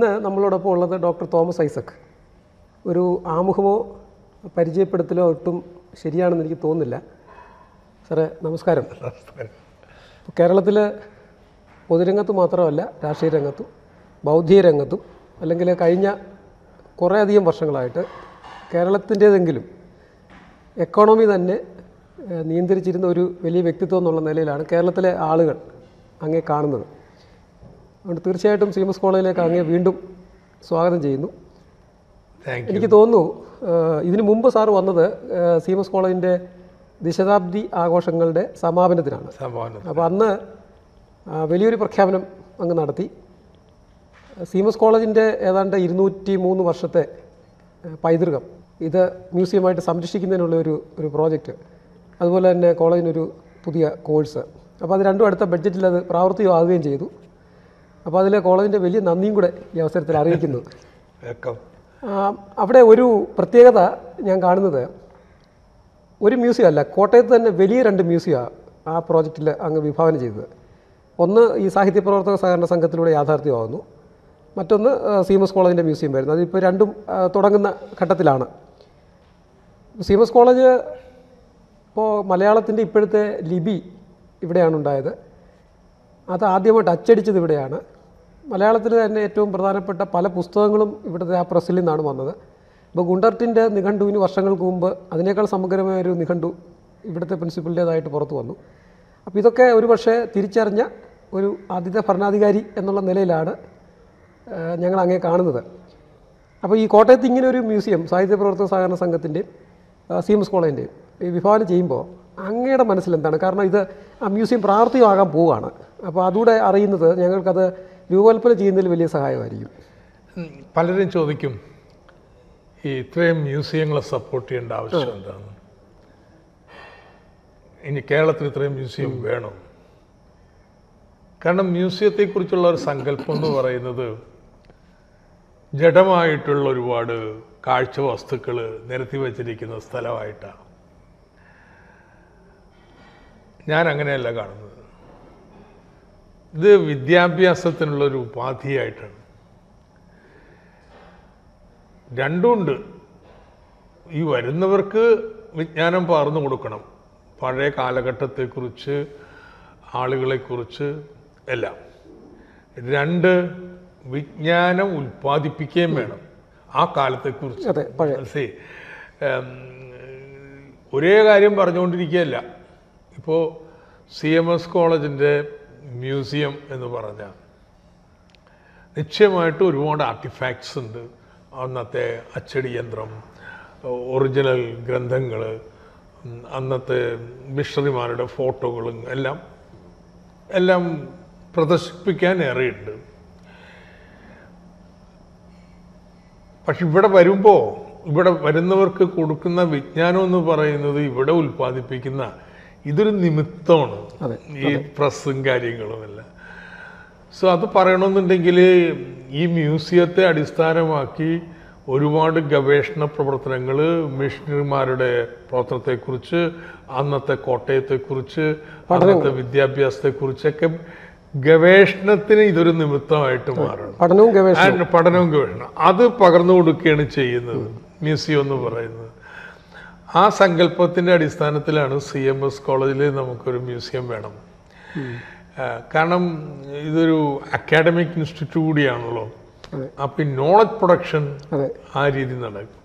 ഇന്ന് നമ്മളോടൊപ്പം ഉള്ളത് ഡോക്ടർ തോമസ് ഐസക് ഒരു ആമുഖമോ പരിചയപ്പെടുത്തലോ ഒട്ടും ശരിയാണെന്ന് എനിക്ക് തോന്നുന്നില്ല സാറേ നമസ്കാരം കേരളത്തിൽ പൊതുരംഗത്ത് മാത്രമല്ല രാഷ്ട്രീയ രംഗത്തും ബൗദ്ധിക രംഗത്തും അല്ലെങ്കിൽ കഴിഞ്ഞ കുറേയധികം വർഷങ്ങളായിട്ട് കേരളത്തിൻ്റേതെങ്കിലും എക്കോണമി തന്നെ ഏഹ്, നിയന്ത്രിച്ചിരുന്ന ഒരു വലിയ വ്യക്തിത്വം എന്നുള്ള നിലയിലാണ് കേരളത്തിലെ ആളുകൾ അങ്ങേ കാണുന്നത് അതുകൊണ്ട് തീർച്ചയായിട്ടും സി എം എസ് കോളേജിലേക്ക് അങ്ങേ വീണ്ടും സ്വാഗതം ചെയ്യുന്നു താങ്ക് എനിക്ക് തോന്നുന്നു ഏഹ്, ഇതിനു മുമ്പ് സാർ വന്നത് ഏഹ്, സി എം എസ് കോളേജിൻ്റെ ദശതാബ്ദി ആഘോഷങ്ങളുടെ സമാപനത്തിനാണ് സംഭാവന അപ്പോൾ അന്ന് ആ, വലിയൊരു പ്രഖ്യാപനം അങ്ങ് നടത്തി സി എം എസ് കോളേജിൻ്റെ ഏതാണ്ട് ഇരുന്നൂറ്റി മൂന്ന് വർഷത്തെ ഏഹ്, പൈതൃകം ഇത് മ്യൂസിയമായിട്ട് സംരക്ഷിക്കുന്നതിനുള്ള ഒരു ഒരു പ്രോജക്റ്റ് അതുപോലെ തന്നെ കോളേജിനൊരു പുതിയ കോഴ്സ് അപ്പോൾ അത് രണ്ടും അടുത്ത ബഡ്ജറ്റിൽ അത് പ്രാവർത്തികമാകുകയും ചെയ്തു അപ്പോൾ അതിലെ കോളേജിൻ്റെ വലിയ നന്ദിയും കൂടെ ഈ അവസരത്തിൽ അറിയിക്കുന്നു വെൽക്കം ആ, അവിടെ ഒരു പ്രത്യേകത ഞാൻ കാണുന്നത് ഒരു മ്യൂസിയം അല്ല കോട്ടയത്ത് തന്നെ വലിയ രണ്ട് മ്യൂസിയമാണ് ആ പ്രോജക്റ്റിൽ അങ്ങ് വിഭാവനം ചെയ്തത് ഒന്ന് ഈ സാഹിത്യ പ്രവർത്തക സഹകരണ സംഘത്തിലൂടെ യാഥാർത്ഥ്യമാകുന്നു മറ്റൊന്ന് സി എം എസ് കോളേജിൻ്റെ മ്യൂസിയം വരുന്നു അതിപ്പോൾ രണ്ടും ആ, തുടങ്ങുന്ന ഘട്ടത്തിലാണ് സി എം എസ് കോളേജ് ഇപ്പോൾ മലയാളത്തിൻ്റെ ഇപ്പോഴത്തെ ലിപി ഇവിടെയാണ് ഉണ്ടായത് അത് ആദ്യമായിട്ട് അച്ചടിച്ചത് ഇവിടെയാണ് മലയാളത്തിൽ തന്നെ ഏറ്റവും പ്രധാനപ്പെട്ട പല പുസ്തകങ്ങളും ഇവിടുത്തെ ആ പ്രസ്സിൽ നിന്നാണ് വന്നത് ഇപ്പോൾ ഗുണ്ടർട്ടിൻ്റെ നിഘണ്ടുവിന് വർഷങ്ങൾക്ക് മുമ്പ് അതിനേക്കാൾ സമഗ്രമായ ഒരു നിഘണ്ടു ഇവിടുത്തെ പ്രിൻസിപ്പലിൻ്റേതായിട്ട് പുറത്തു വന്നു അപ്പോൾ ഇതൊക്കെ ഒരു പക്ഷേ തിരിച്ചറിഞ്ഞ ഒരു ആദ്യത്തെ ഭരണാധികാരി എന്നുള്ള നിലയിലാണ് ആ, ഞങ്ങൾ അങ്ങേ കാണുന്നത് അപ്പോൾ ഈ കോട്ടയത്ത് ഇങ്ങനെ ഒരു മ്യൂസിയം സാഹിത്യ പ്രവർത്തക സഹകരണ സംഘത്തിൻ്റെയും സി എം എസ് കോളേജിൻ്റെയും ഈ വിഭാവനം ചെയ്യുമ്പോൾ അങ്ങയുടെ മനസ്സിൽ എന്താണ് കാരണം ഇത് ആ മ്യൂസിയം പ്രാവർത്തികമാകാൻ പോവുകയാണ് അപ്പോൾ അതുകൂടെ അറിയുന്നത് ഞങ്ങൾക്കത് രൂപകൽപ്പന ചെയ്യുന്നതിൽ വലിയ സഹായമായിരിക്കും ഉം, പലരും ചോദിക്കും ഈ ഇത്രയും മ്യൂസിയങ്ങളെ സപ്പോർട്ട് ചെയ്യേണ്ട ആവശ്യം എന്താണ് ഇനി കേരളത്തിൽ ഇത്രയും മ്യൂസിയം വേണം കാരണം മ്യൂസിയത്തെക്കുറിച്ചുള്ള ഒരു സങ്കല്പം എന്ന് പറയുന്നത് ജഡമായിട്ടുള്ള ഒരുപാട് കാഴ്ച വസ്തുക്കൾ നിരത്തി വച്ചിരിക്കുന്ന സ്ഥലമായിട്ടാണ് ഞാൻ അങ്ങനെയല്ല കാണുന്നത് ഇത് വിദ്യാഭ്യാസത്തിനുള്ള ഒരു ഉപാധിയായിട്ടാണ് രണ്ടുമുണ്ട് ഈ വരുന്നവർക്ക് വിജ്ഞാനം പകർന്നു കൊടുക്കണം പഴയ കാലഘട്ടത്തെക്കുറിച്ച് ആളുകളെക്കുറിച്ച് എല്ലാം രണ്ട് വിജ്ഞാനം ഉൽപ്പാദിപ്പിക്കുകയും വേണം ആ കാലത്തെക്കുറിച്ച് അതെ പഴയ മനസ്സിലായി ഉം, ഒരേ കാര്യം പറഞ്ഞുകൊണ്ടിരിക്കുകയല്ല ഇപ്പോൾ സി എം എസ് കോളേജിൻ്റെ മ്യൂസിയം എന്ന് പറഞ്ഞാൽ നിശ്ചയമായിട്ടും ഒരുപാട് ആർട്ടിഫാക്ട്സ് ഉണ്ട് അന്നത്തെ അച്ചടി യന്ത്രം ഒറിജിനൽ ഗ്രന്ഥങ്ങൾ അന്നത്തെ മിഷണറിമാരുടെ ഫോട്ടോകളും എല്ലാം എല്ലാം പ്രദർശിപ്പിക്കാൻ ഏറെയുണ്ട് പക്ഷെ ഇവിടെ വരുമ്പോൾ ഇവിടെ വരുന്നവർക്ക് കൊടുക്കുന്ന വിജ്ഞാനം എന്ന് പറയുന്നത് ഇവിടെ ഉൽപ്പാദിപ്പിക്കുന്ന ഇതൊരു നിമിത്തമാണ് അതെ, ഈ പ്രസ്സും കാര്യങ്ങളും എല്ലാം സോ അത് പറയണമെന്നുണ്ടെങ്കിൽ ഈ മ്യൂസിയത്തെ അടിസ്ഥാനമാക്കി ഒരുപാട് ഗവേഷണ പ്രവർത്തനങ്ങൾ മിഷണറിമാരുടെ പ്രവർത്തനത്തെക്കുറിച്ച് അന്നത്തെ കോട്ടയത്തെക്കുറിച്ച് അന്നത്തെ വിദ്യാഭ്യാസത്തെക്കുറിച്ചൊക്കെ ഗവേഷണത്തിന് ഇതൊരു നിമിത്തമായിട്ട് മാറണം പഠനവും ഗവേഷണവും ആൻഡ് പഠനവും ഗവേഷണം അത് പകർന്നു കൊടുക്കുകയാണ് ചെയ്യുന്നത് മ്യൂസിയം എന്ന് പറയുന്നത് ആ സങ്കല്പത്തിന്റെ അടിസ്ഥാനത്തിലാണ് സി എം എസ് കോളേജിൽ നമുക്കൊരു മ്യൂസിയം വേണം ആ, കാരണം ഇതൊരു അക്കാഡമിക് ഇൻസ്റ്റിറ്റ്യൂട്ട് കൂടിയാണല്ലോ അതെ. അപ്പൊ ഈ നോളജ് പ്രൊഡക്ഷൻ അതെ ആ രീതി നടക്കും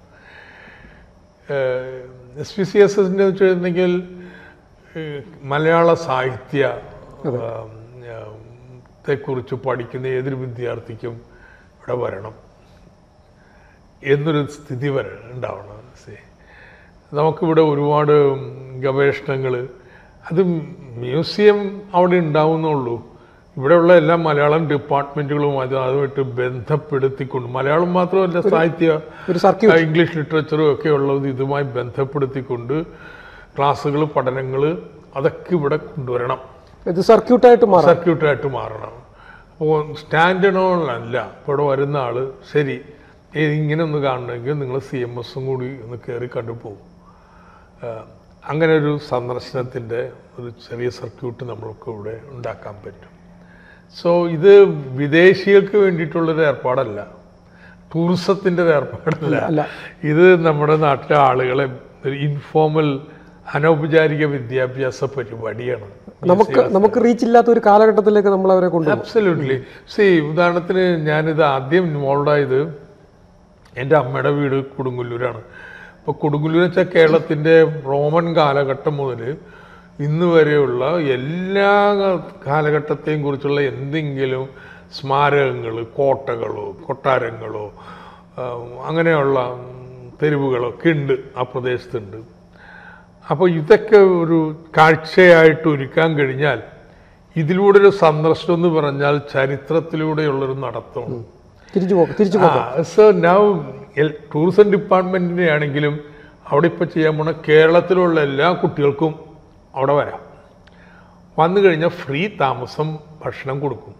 എസ് പി സി എസ് എസിൻ്റെ വെച്ചിട്ടുണ്ടെങ്കിൽ മലയാള സാഹിത്യ ആം, ആം, ത്തെക്കുറിച്ച് പഠിക്കുന്ന ഏതൊരു വിദ്യാർത്ഥിക്കും ഇവിടെ വരണം എന്നൊരു സ്ഥിതി വര ഉണ്ടാവണം See, നമുക്കിവിടെ ഒരുപാട് ഗവേഷണങ്ങൾ അത് മ്യൂസിയം അവിടെ ഉണ്ടാവുന്നുള്ളൂ ഇവിടെയുള്ള എല്ലാ മലയാളം ഡിപ്പാർട്ട്മെന്റുകളും അത് അതുമായിട്ട് ബന്ധപ്പെടുത്തിക്കൊണ്ട് മലയാളം മാത്രമല്ല സാഹിത്യ ഒരു സർക്യൂട്ട് ആ, ഇംഗ്ലീഷ് ലിറ്ററേച്ചറും ഒക്കെ ഉള്ളത് ഇതുമായി ബന്ധപ്പെടുത്തിക്കൊണ്ട് ക്ലാസ്സുകൾ പഠനങ്ങൾ അതൊക്കെ ഇവിടെ കൊണ്ടുവരണം ഇത് സർക്യൂട്ടായിട്ട് മാറാം സർക്യൂട്ടായിട്ട് മാറണം അപ്പോൾ സ്റ്റാൻഡേർഡോളല്ല ഇപ്പോൾ ഇവിടെ വരുന്ന ആള് ശരി ഏ, ഇങ്ങനെ ഒന്ന് കാണണമെങ്കിൽ നിങ്ങൾ സി എം എസും കൂടി ഒന്ന് കയറി കണ്ടുപോകും അങ്ങനെ ഒരു സന്ദർശനത്തിൻ്റെ ഒരു ചെറിയ സർക്യൂട്ട് നമ്മൾക്ക് ഇവിടെ ഉണ്ടാക്കാൻ പറ്റും സോ ഇത് വിദേശികൾക്ക് വേണ്ടിയിട്ടുള്ളൊരു ഏർപ്പാടല്ല ടൂറിസത്തിൻ്റെ ഒരു ഏർപ്പാടല്ല അല്ല. ഇത് നമ്മുടെ നാട്ടിലെ ആളുകളെ ഒരു ഇൻഫോർമൽ അനൗപചാരിക വിദ്യാഭ്യാസ പരിപാടിയാണ് നമുക്ക് നമുക്ക് റീച്ച് ഇല്ലാത്ത ഒരു കാലഘട്ടത്തിലേക്ക് നമ്മൾ അവരെ കൊണ്ടുപോകും അബ്സല്യൂട്ട്ലി സി ഉദാഹരണത്തിന് ഞാനിത് ആദ്യം ഇൻവോൾവ് ആയത് എൻ്റെ അമ്മയുടെ വീട് കൊടുങ്ങല്ലൂരാണ് അപ്പോൾ കൊടുങ്ങല്ലൂർ വെച്ചാൽ കേരളത്തിൻ്റെ റോമൻ കാലഘട്ടം മുതൽ ഇന്ന് വരെയുള്ള എല്ലാ കാലഘട്ടത്തെയും കുറിച്ചുള്ള എന്തെങ്കിലും സ്മാരകങ്ങൾ കോട്ടകളോ കൊട്ടാരങ്ങളോ ആ, അങ്ങനെയുള്ള തെരുവുകളോ ഒക്കെ ഉണ്ട് ആ പ്രദേശത്തുണ്ട് അപ്പോൾ ഇതൊക്കെ ഒരു കാഴ്ചയായിട്ട് ഒരുക്കാൻ കഴിഞ്ഞാൽ ഇതിലൂടെ ഒരു സന്ദർശനം എന്ന് പറഞ്ഞാൽ ചരിത്രത്തിലൂടെയുള്ളൊരു നടത്തമാണ് തിരിച്ചു പോകും തിരിച്ചു പോകും സോ നൗ ടൂറിസം ഡിപ്പാർട്ട്മെന്റിനെ ആണെങ്കിലും അവിടെ ഇപ്പോൾ ചെയ്യാൻ പോണ കേരളത്തിലുള്ള എല്ലാ കുട്ടികൾക്കും അവിടെ വരാം വന്നു കഴിഞ്ഞാൽ ഫ്രീ താമസം ഭക്ഷണം കൊടുക്കും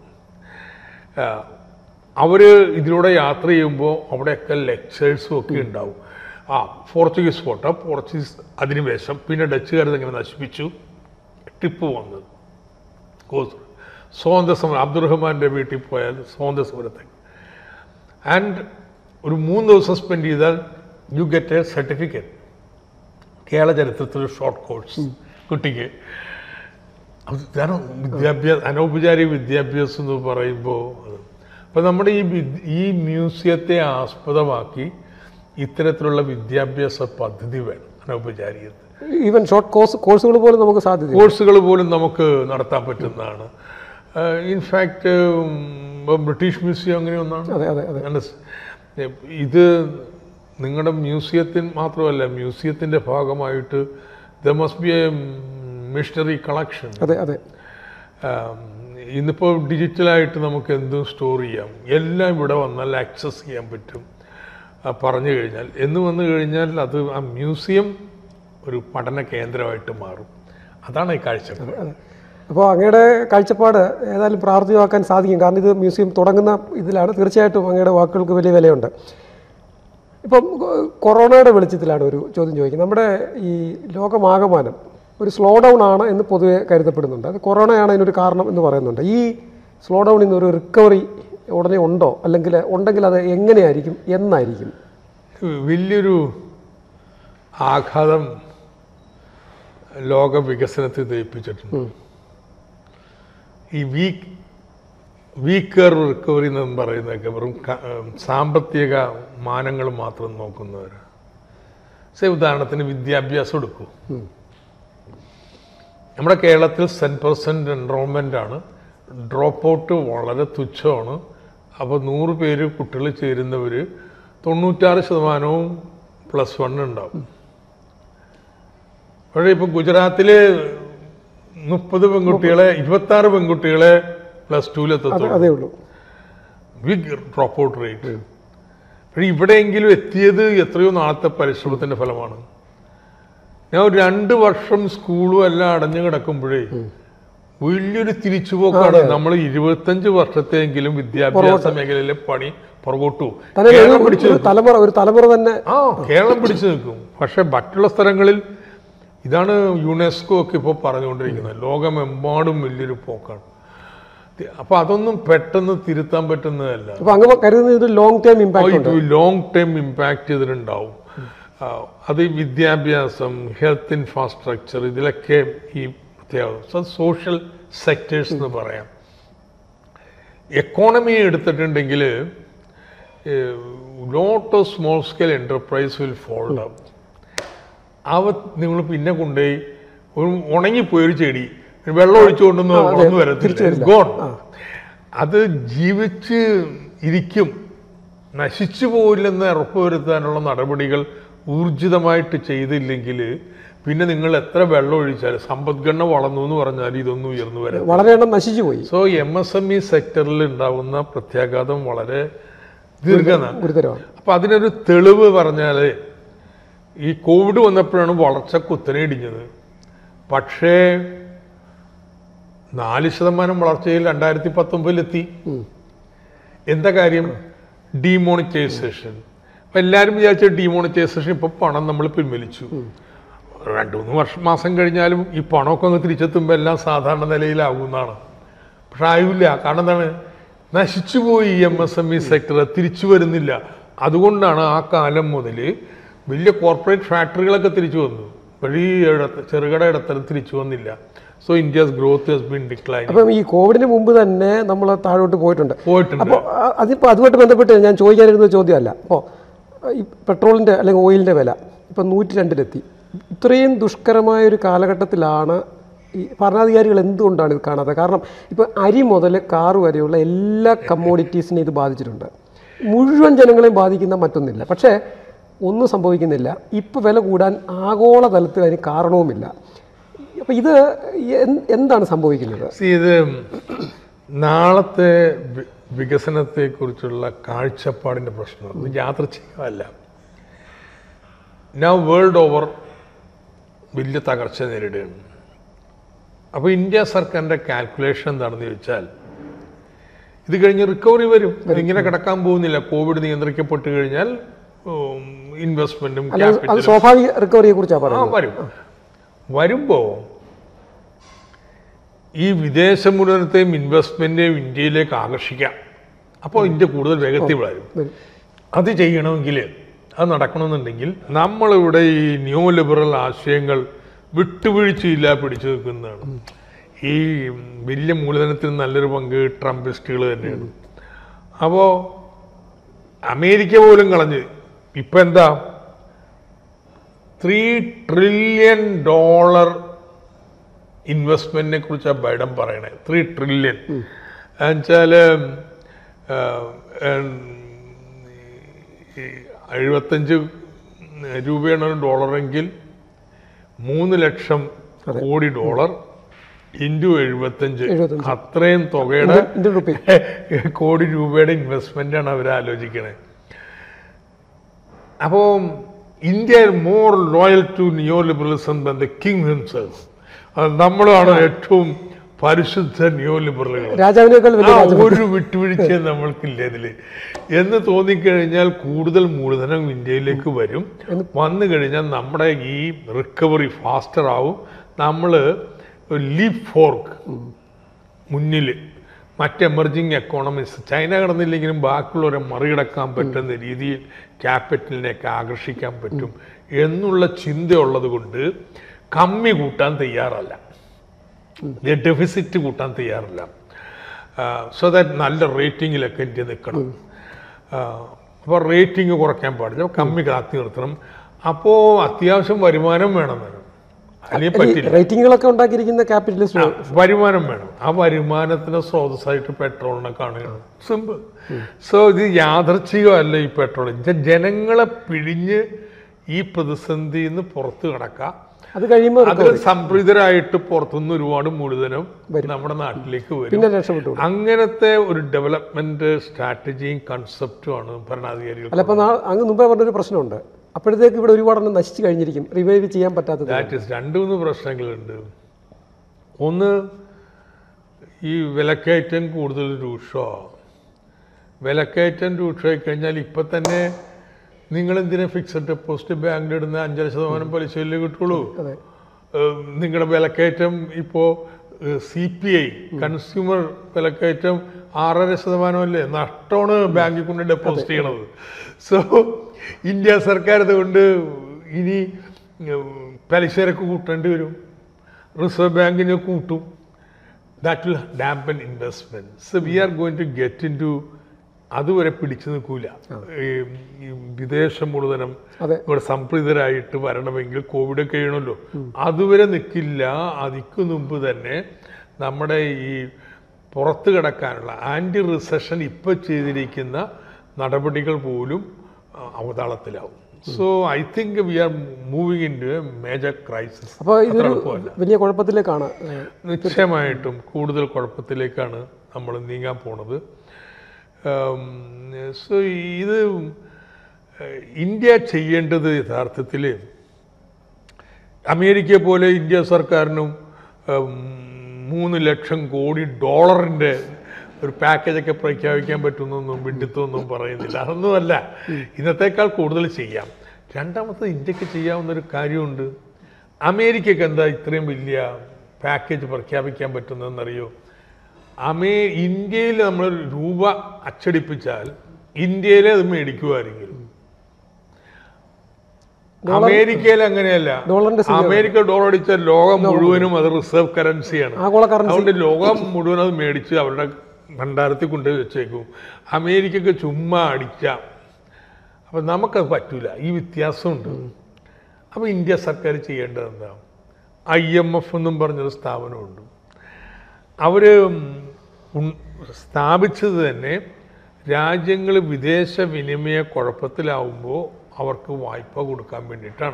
അവർ ഇതിലൂടെ യാത്ര ചെയ്യുമ്പോൾ അവിടെയൊക്കെ ലെക്ചേഴ്സും ഒക്കെ ഉണ്ടാവും ആ പോർച്ചുഗീസ് കോട്ട പോർച്ചുഗീസ് അധിനിവേശം പിന്നെ ഡച്ചുകാർ എങ്ങനെ നശിപ്പിച്ചു ടിപ്പ് വന്നത് കോസ് സ്വാതന്ത്ര്യ സമരം അബ്ദുറഹ്മാൻ്റെ വീട്ടിൽ പോയാൽ സ്വാതന്ത്ര്യ സമരത്തെ ആൻഡ് ഒരു മൂന്ന് ദിവസം സ്പെൻഡ് ചെയ്താൽ you get a certificate Kerala ചരിത്രത്തിൽ ഷോർട്ട് കോഴ്സ് കുട്ടിക്ക് അത് ഇതാണ് വിദ്യാഭ്യാസ അനൗപചാരിക വിദ്യാഭ്യാസം എന്ന് പറയുമ്പോൾ അപ്പം നമ്മുടെ ഈ വിദ്- ഈ മ്യൂസിയത്തെ ആസ്പദമാക്കി ഇത്തരത്തിലുള്ള വിദ്യാഭ്യാസ പദ്ധതി വേണം അനൗപചാരികത ഈവൻ ഷോർട്ട് കോഴ്സ് കോഴ്സുകൾ പോലും നമുക്ക് സാധ്യത കോഴ്സുകൾ പോലും നമുക്ക് നടത്താൻ പറ്റുന്നതാണ് ഇൻഫാക്റ്റ് ബ്രിട്ടീഷ് മ്യൂസിയം അങ്ങനെ ഒന്നാണ് അതെ അതെ അതെ അങ്ങനെ സ്- ഇത് നിങ്ങളുടെ മ്യൂസിയത്തിന് മാത്രമല്ല മ്യൂസിയത്തിൻ്റെ ഭാഗമായിട്ട് the must be a missionary collection അതെ അതെ ഇന്നിപ്പോൾ ഡിജിറ്റലായിട്ട് നമുക്ക് എന്തും സ്റ്റോർ ചെയ്യാം എല്ലാം ഇവിടെ വന്നാൽ ആക്സസ് ചെയ്യാൻ പറ്റും ആ, പറഞ്ഞു കഴിഞ്ഞാൽ എന്ന് വന്നു കഴിഞ്ഞാൽ അത് ആ മ്യൂസിയം ഒരു പഠന കേന്ദ്രമായിട്ട് മാറും അതാണ് ഈ കാഴ്ചപ്പാട് അപ്പോൾ അങ്ങയുടെ കാഴ്ചപ്പാട് ഏതായാലും പ്രാവർത്തികമാക്കാൻ സാധിക്കും കാരണം ഇത് മ്യൂസിയം തുടങ്ങുന്ന ഇതിലാണ് തീർച്ചയായിട്ടും അങ്ങയുടെ വാക്കുകൾക്ക് വലിയ വിലയുണ്ട് ഇപ്പം കൊ- കൊറോണയുടെ വെളിച്ചത്തിലാണ് ഒരു ചോദ്യം ചോദിക്കുന്നത് നമ്മുടെ ഈ ലോകമാകമാനം ഒരു സ്ലോ ഡൗൺ ആണ് എന്ന് പൊതുവെ കരുതപ്പെടുന്നുണ്ട് അത് കൊറോണയാണ് അതിനൊരു കാരണം എന്ന് പറയുന്നുണ്ട് ഈ സ്ലോ ഡൗണിൽ നിന്ന് ഒരു റിക്കവറി ഉടനെ ഉണ്ടോ അല്ലെങ്കിൽ ഉണ്ടെങ്കിൽ അത് എങ്ങനെയായിരിക്കും എന്നായിരിക്കും വലിയൊരു ആഘാതം ലോക വികസനത്തെ ദയിപ്പിച്ചിട്ടുണ്ട് ഈ വീക്ക് വീക്കർ റിക്കവറി എന്ന് പറയുന്നതൊക്കെ വെറും ക- ഏം, സാമ്പത്തിക മാനങ്ങൾ മാത്രം നോക്കുന്നവർ സേ ഉദാഹരണത്തിന് വിദ്യാഭ്യാസം എടുക്കൂ നമ്മുടെ കേരളത്തിൽ സെൻ പെർസെൻറ്റ് എൻറോൾമെൻ്റ് ആണ് ഡ്രോപ്പ് ഔട്ട് വളരെ തുച്ഛമാണ് അപ്പോൾ നൂറ് പേര് കുട്ടികൾ ചേരുന്നവർ തൊണ്ണൂറ്റാറ് ശതമാനവും പ്ലസ് വൺ ഉണ്ടാവും പക്ഷേ ഇപ്പോൾ ഗുജറാത്തിൽ മുപ്പത് പെൺകുട്ടികളെ ഇരുപത്തി ആറ് പെൺകുട്ടികളെ പ്ലസ് അത് ടുവിലെത്തത്തുള്ളൂ അതേ ഉള്ളൂ ബിഗ് ഡ്രോപ്പ് ഔട്ട് റേറ്റ് പക്ഷേ ഇവിടെയെങ്കിലും എത്തിയത് എത്രയോ നാളത്തെ പരിശ്രമത്തിന്റെ ഫലമാണ് ഞാൻ ഒരു രണ്ട് വർഷം സ്കൂളും എല്ലാം അടഞ്ഞു കിടക്കുമ്പോഴേ വലിയൊരു തിരിച്ചുപോക്കാണ് നമ്മൾ ഇരുപത്തഞ്ച് വർഷത്തെങ്കിലും വിദ്യാഭ്യാസ മേഖലയിലെ പണി പുറകോട്ടു തന്നെ കേരളം ഒരു- പിടിച്ചു ഒരു തലമുറ ഒരു തലമുറ തന്നെ ആ കേരളം പിടിച്ചു നിൽക്കും പക്ഷെ മറ്റുള്ള സ്ഥലങ്ങളിൽ ഇതാണ് യുനെസ്കോ ഒക്കെ ഇപ്പോൾ പറഞ്ഞുകൊണ്ടിരിക്കുന്നത് ലോകമെമ്പാടും വലിയൊരു പോക്കാണ് അപ്പൊ അതൊന്നും പെട്ടെന്ന് തിരുത്താൻ പറ്റുന്നതല്ല അപ്പൊ അങ്ങ് കരുതുന്നത് ഇത് ലോങ് ടേം ഇമ്പാക്ട് ഉണ്ട് ലോങ് ടൈം ഇമ്പാക്റ്റ് ഇതിനുണ്ടാവും ആ, അത് ഈ വിദ്യാഭ്യാസം ഹെൽത്ത് ഇൻഫ്രാസ്ട്രക്ചർ ഇതിലൊക്കെ ഈ പ്രത്യേകത സോഷ്യൽ സെക്ടേഴ്സ് എന്ന് പറയാം എക്കോണമി എടുത്തിട്ടുണ്ടെങ്കിൽ lot of small scale enterprise will fold up അവ നിങ്ങൾ പിന്നെ കൊണ്ടുപോയി ഒരു ഉണങ്ങിപ്പോയൊരു ചെടി വെള്ളം ഒഴിച്ചുകൊണ്ടൊന്നും വളർന്നു വരത്തില്ല ഗോൺ അത് ജീവിച്ച് ഇരിക്കും നശിച്ചു പോയില്ലെന്ന് ഉറപ്പുവരുത്താനുള്ള നടപടികൾ ഊർജിതമായിട്ട് ചെയ്തില്ലെങ്കിൽ പിന്നെ നിങ്ങൾ എത്ര വെള്ളം ഒഴിച്ചാലും സമ്പദ്ഘടന വളർന്നു എന്ന് പറഞ്ഞാൽ ഇതൊന്നും ഉയർന്നു വരാം വളരെ എണ്ണം നശിച്ചു പോയി so M S M E സെക്ടറിൽ ഉണ്ടാവുന്ന പ്രത്യാഘാതം വളരെ ദീർഘനാണ് ഗുരുതരമാണ് അപ്പൊ അതിനൊരു തെളിവ് പറഞ്ഞാല് ഈ കോവിഡ് വന്നപ്പോഴാണ് വളർച്ച കുത്തനെ ഇടിഞ്ഞത് പക്ഷേ നാല് ശതമാനം വളർച്ചയിൽ രണ്ടായിരത്തി പത്തൊമ്പതിലെത്തി എന്താ കാര്യം ഡിമോണിറ്റൈസേഷൻ അപ്പൊ എല്ലാവരും വിചാരിച്ച ഡിമോണിറ്റൈസേഷൻ ഇപ്പൊ പണം നമ്മൾ പിൻവലിച്ചു രണ്ടു മൂന്ന് വർഷം മാസം കഴിഞ്ഞാലും ഈ പണമൊക്കെ അങ്ങ് തിരിച്ചെത്തുമ്പോൾ എല്ലാം സാധാരണ നിലയിലാകുന്നതാണ് പക്ഷെ ആയില്ല കാരണം എന്താണ് നശിച്ചുപോയി M S M E sector തിരിച്ചു വരുന്നില്ല അതുകൊണ്ടാണ് ആ കാലം മുതൽ വലിയ കോർപ്പറേറ്റ് ഫാക്ടറികളൊക്കെ തിരിച്ചു വന്നു വലിയ ഇടത്ത് ചെറുകിട ഇടത്തരം തിരിച്ചു വന്നില്ല so India's growth has been decline അപ്പം ഈ കോവിഡിന് മുമ്പ് തന്നെ നമ്മൾ താഴോട്ട് പോയിട്ടുണ്ട് പോയിട്ടുണ്ട് അപ്പോൾ അതിപ്പോൾ അതുമായിട്ട് ബന്ധപ്പെട്ട് ഞാൻ ചോദിക്കാനിരുന്ന ചോദ്യമല്ല അപ്പോൾ ഈ പെട്രോളിൻ്റെ അല്ലെങ്കിൽ ഓയിലിൻ്റെ വില ഇപ്പം നൂറ്റി രണ്ടിലെത്തി ഇത്രയും ദുഷ്കരമായ ഒരു കാലഘട്ടത്തിലാണ് ഈ ഭരണാധികാരികൾ എന്തുകൊണ്ടാണ് ഇത് കാണാത്തത് കാരണം ഇപ്പോൾ അരി മുതൽ കാറ് വരെയുള്ള എല്ലാ കമ്മോഡിറ്റീസിനെയും ഇത് ബാധിച്ചിട്ടുണ്ട് മുഴുവൻ ജനങ്ങളെയും ബാധിക്കുന്ന മറ്റൊന്നില്ല പക്ഷേ ഒന്നും സംഭവിക്കുന്നില്ല ഇപ്പോൾ വില കൂടാൻ ആഗോള തലത്തിൽ അതിന് കാരണവുമില്ല അപ്പോൾ ഇത് എന്ത്- എന്താണ് സംഭവിക്കുന്നത് See, ഇത് നാളത്തെ വി- വികസനത്തെക്കുറിച്ചുള്ള കാഴ്ചപ്പാടിൻ്റെ പ്രശ്നം ഇത് യാദൃച്ഛികമല്ല ഞാൻ വേൾഡ് ഓവർ വലിയ തകർച്ച നേരിടുകയാണ് അപ്പോൾ ഇന്ത്യ സർക്കാരിൻ്റെ കാൽക്കുലേഷൻ എന്താണെന്ന് ചോദിച്ചാൽ ഇത് കഴിഞ്ഞ് റിക്കവറി വരും ഇങ്ങനെ കിടക്കാൻ പോകുന്നില്ല കോവിഡ് നിയന്ത്രിക്കപ്പെട്ട് കഴിഞ്ഞാൽ ഇൻവെസ്റ്റ്മെന്റും അത് ക്യാപിറ്റലും സ്വാഭാവിക റിക്കവറിയെ കുറിച്ചാണ് ആ പറയുന്നത് വരും വരുമ്പോ ഈ വിദേശ മൂലധനത്തെയും ഇൻവെസ്റ്റ്മെന്റിനെയും ഇന്ത്യയിലേക്ക് ആകർഷിക്കാം അപ്പോൾ ഇന്ത്യ കൂടുതൽ വേഗത്തിൽ വളരും വരും. അത് ചെയ്യണമെങ്കിൽ അത് നടക്കണമെന്നുണ്ടെങ്കിൽ നമ്മളിവിടെ ഈ ന്യൂ ലിബറൽ ആശയങ്ങൾ വിട്ടുവീഴ്ചയില്ല പിടിച്ചു നിൽക്കുന്നതാണ് ഈ വലിയ മൂലധനത്തിന് നല്ലൊരു പങ്ക് ട്രംപിസ്റ്റുകൾ തന്നെയാണ് അപ്പോൾ അമേരിക്ക പോലും കളഞ്ഞ് ഇപ്പം എന്താ ത്രീ ട്രില്യൺ ഡോളർ ഇൻവെസ്റ്റ്മെന്റിനെ കുറിച്ചാണ് ബൈഡൻ പറയണേ ത്രീ ട്രില്യൺ എന്നുവെച്ചാൽ എഴുപത്തഞ്ച് രൂപയാണ് ഒരു ഡോളറെങ്കിൽ മൂന്ന് ലക്ഷം കോടി ഡോളർ ഇൻറ്റു എഴുപത്തഞ്ച് എഴുപത്തഞ്ച്. അത്രയും തുകയുടെ ഇന്ത്യൻ ഇന്ത്യൻ റുപ്പി കോടി രൂപയുടെ ഇൻവെസ്റ്റ്മെന്റ് ആണ് അവർ ആലോചിക്കണേ അപ്പോൾ India more loyal to neo liberalism than the king himself നമ്മളാണ് ഏറ്റവും പരിശുദ്ധ നിയോ ലിബറലുകൾ രാജാവിനേക്കാൾ വലിയ ആ, രാജാവ് ഒരു വിട്ടുവീഴ്ചയും നമ്മൾക്കില്ല ഇതില് എന്ന് തോന്നിക്കഴിഞ്ഞാൽ കൂടുതൽ മൂലധനം ഇന്ത്യയിലേക്ക് വരും വന്നു കഴിഞ്ഞാൽ നമ്മുടെ ഈ റിക്കവറി ഫാസ്റ്റർ ആവും നമ്മൾ ലീപ് ഫോർക്ക് മുന്നിൽ മറ്റ് എമർജിങ് എക്കോണമീസ് ചൈന കടന്നില്ലെങ്കിലും ബാക്കിയുള്ളവരെ മറികടക്കാൻ പറ്റുന്ന രീതിയിൽ ക്യാപിറ്റലിനെയൊക്കെ ആകർഷിക്കാൻ പറ്റും എന്നുള്ള ചിന്തയുള്ളത് കൊണ്ട് കമ്മി കൂട്ടാൻ തയ്യാറല്ല ഡെഫിസിറ്റ് കൂട്ടാൻ തയ്യാറില്ല സോ ദാറ്റ് നല്ല റേറ്റിങ്ങിലൊക്കെ ഇന്ത്യ നിൽക്കണം അപ്പോൾ റേറ്റിംഗ് കുറയ്ക്കാൻ പാടില്ല കമ്മി കാത്തി നിർത്തണം അപ്പോൾ അത്യാവശ്യം വരുമാനം വേണം വേണം അല്ലെങ്കിൽ പറ്റില്ല റേറ്റിംഗുകളൊക്കെ ഉണ്ടാക്കിയിരിക്കുന്ന ക്യാപിറ്റലിസ്റ്റ് വരുമാനം വേണം ആ വരുമാനത്തിന് സ്രോതസ്സായിട്ട് പെട്രോളിനെ കാണുകയാണ് സിമ്പിൾ സോ ഇത് യാദർച്ഛികമല്ല ഈ പെട്രോൾ ഇത് ജനങ്ങളെ പിഴിഞ്ഞ് ഈ പ്രതിസന്ധിയിൽ നിന്ന് പുറത്ത് കിടക്കാം അത് കഴിയുമ്പോൾ അതിൽ സംപ്രീതരായിട്ട് പുറത്തുനിന്ന് ഒരുപാട് മൂലധനം നമ്മുടെ നാട്ടിലേക്ക് വരും പിന്നെ രക്ഷപ്പെട്ടു അങ്ങനത്തെ ഒരു ഡെവലപ്മെന്റ് സ്ട്രാറ്റജിയും കൺസെപ്റ്റുമാണ് ഭരണാധികാരികൾ അല്ല ഇപ്പം അങ്ങ് മുമ്പേ പറഞ്ഞൊരു പ്രശ്നമുണ്ട് അപ്പോഴത്തേക്ക് ഇവിടെ ഒരുപാടെണ്ണം നശിച്ചു കഴിഞ്ഞിരിക്കും റിവൈവ് ചെയ്യാൻ പറ്റാത്തത് ദാറ്റ് ഇസ് രണ്ട് മൂന്ന് പ്രശ്നങ്ങളുണ്ട് ഒന്ന് ഈ വിലക്കയറ്റം കൂടുതൽ രൂക്ഷമാണ് വിലക്കയറ്റം രൂക്ഷമായി കഴിഞ്ഞാൽ ഇപ്പം തന്നെ നിങ്ങൾ എന്തിനാ ഫിക്സഡ് ഡെപ്പോസിറ്റ് ബാങ്കിൽ ഇടുന്ന അഞ്ചര ശതമാനം പലിശയിലേ കിട്ടുള്ളൂ അതെ നിങ്ങളുടെ വിലക്കയറ്റം ഇപ്പോൾ സി പി ഐ കൺസ്യൂമർ വിലക്കയറ്റം ആറര ശതമാനമല്ലേ നഷ്ടമാണ് ബാങ്കിൽ കൊണ്ട് ഡെപ്പോസിറ്റ് ചെയ്യണത് സോ ഇന്ത്യ സർക്കാർ അതുകൊണ്ട് ഇനി ഉം, പലിശ നിരക്ക് കൂട്ടേണ്ടി വരും റിസർവ് ബാങ്കിനെ കൂട്ടും that will dampen investment so we are going to get into അതുവരെ പിടിച്ചു നിൽക്കൂല ഈ ഈ വിദേശ മൂലധനം അതെ. ഇവിടെ സംപ്രീതരായിട്ട് വരണമെങ്കിൽ കോവിഡ് ഒക്കെ ചെയ്യണമല്ലോ അതുവരെ നിൽക്കില്ല അതിക്ക് മുമ്പ് തന്നെ നമ്മുടെ ഈ പുറത്ത് കിടക്കാനുള്ള ആന്റി റിസഷൻ ഇപ്പൊ ചെയ്തിരിക്കുന്ന നടപടികൾ പോലും ആ, അവതാളത്തിലാവും so I think we are moving into a major crisis അപ്പോൾ ഇതൊരു എളുപ്പമല്ല വലിയ കുഴപ്പത്തിലേക്കാണ് ഏഹ്, നിശ്ചയമായിട്ടും കൂടുതൽ കുഴപ്പത്തിലേക്കാണ് നമ്മൾ നീങ്ങാൻ പോണത് സോ ഇത് ഏഹ്, ഇന്ത്യ ചെയ്യേണ്ടത് യഥാർത്ഥത്തിൽ അമേരിക്കയെ പോലെ ഇന്ത്യ സർക്കാരിനും ഉം, മൂന്ന് ലക്ഷം കോടി ഡോളറിൻ്റെ ഒരു പാക്കേജൊക്കെ പ്രഖ്യാപിക്കാൻ പറ്റുന്നൊന്നും വിഡിത്തൊന്നും പറയുന്നില്ല അതൊന്നുമല്ല ഇന്നത്തേക്കാൾ കൂടുതൽ ചെയ്യാം രണ്ടാമത്തത് ഇന്ത്യക്ക് ചെയ്യാവുന്ന ഒരു കാര്യമുണ്ട് അമേരിക്കക്ക് എന്താ ഇത്രയും വലിയ പാക്കേജ് പ്രഖ്യാപിക്കാൻ പറ്റുന്നതെന്നറിയോ അമേ ഇന്ത്യയിൽ നമ്മൾ രൂപ അച്ചടിപ്പിച്ചാൽ ഇന്ത്യയിലെ അത് മേടിക്കുമായിരിക്കും അമേരിക്കയിൽ അങ്ങനെയല്ല ഡോളറിന്റെ സ്ഥിതി അമേരിക്ക ഡോളർ അടിച്ചാൽ ലോകം മുഴുവനും അത് റിസർവ് കറൻസിയാണ് ആഗോള കറൻസി അതുകൊണ്ട് ലോകം മുഴുവൻ അത് മേടിച്ച് അവരുടെ ഭണ്ഡാരത്തിൽ കൊണ്ടുപോയി വെച്ചേക്കും അമേരിക്കക്ക് ചുമ്മാ അടിക്കാം അപ്പം നമുക്കത് പറ്റൂല ഈ വ്യത്യാസമുണ്ട് അപ്പോൾ ഇന്ത്യ സർക്കാർ ചെയ്യേണ്ടത് എന്താ ഐ എം എഫ് എന്നും പറഞ്ഞൊരു സ്ഥാപനമുണ്ട് അവർ സ്ഥാപിച്ചത് തന്നെ രാജ്യങ്ങൾ വിദേശ വിനിമയ കുഴപ്പത്തിലാവുമ്പോൾ അവർക്ക് വായ്പ കൊടുക്കാൻ വേണ്ടിയിട്ടാണ്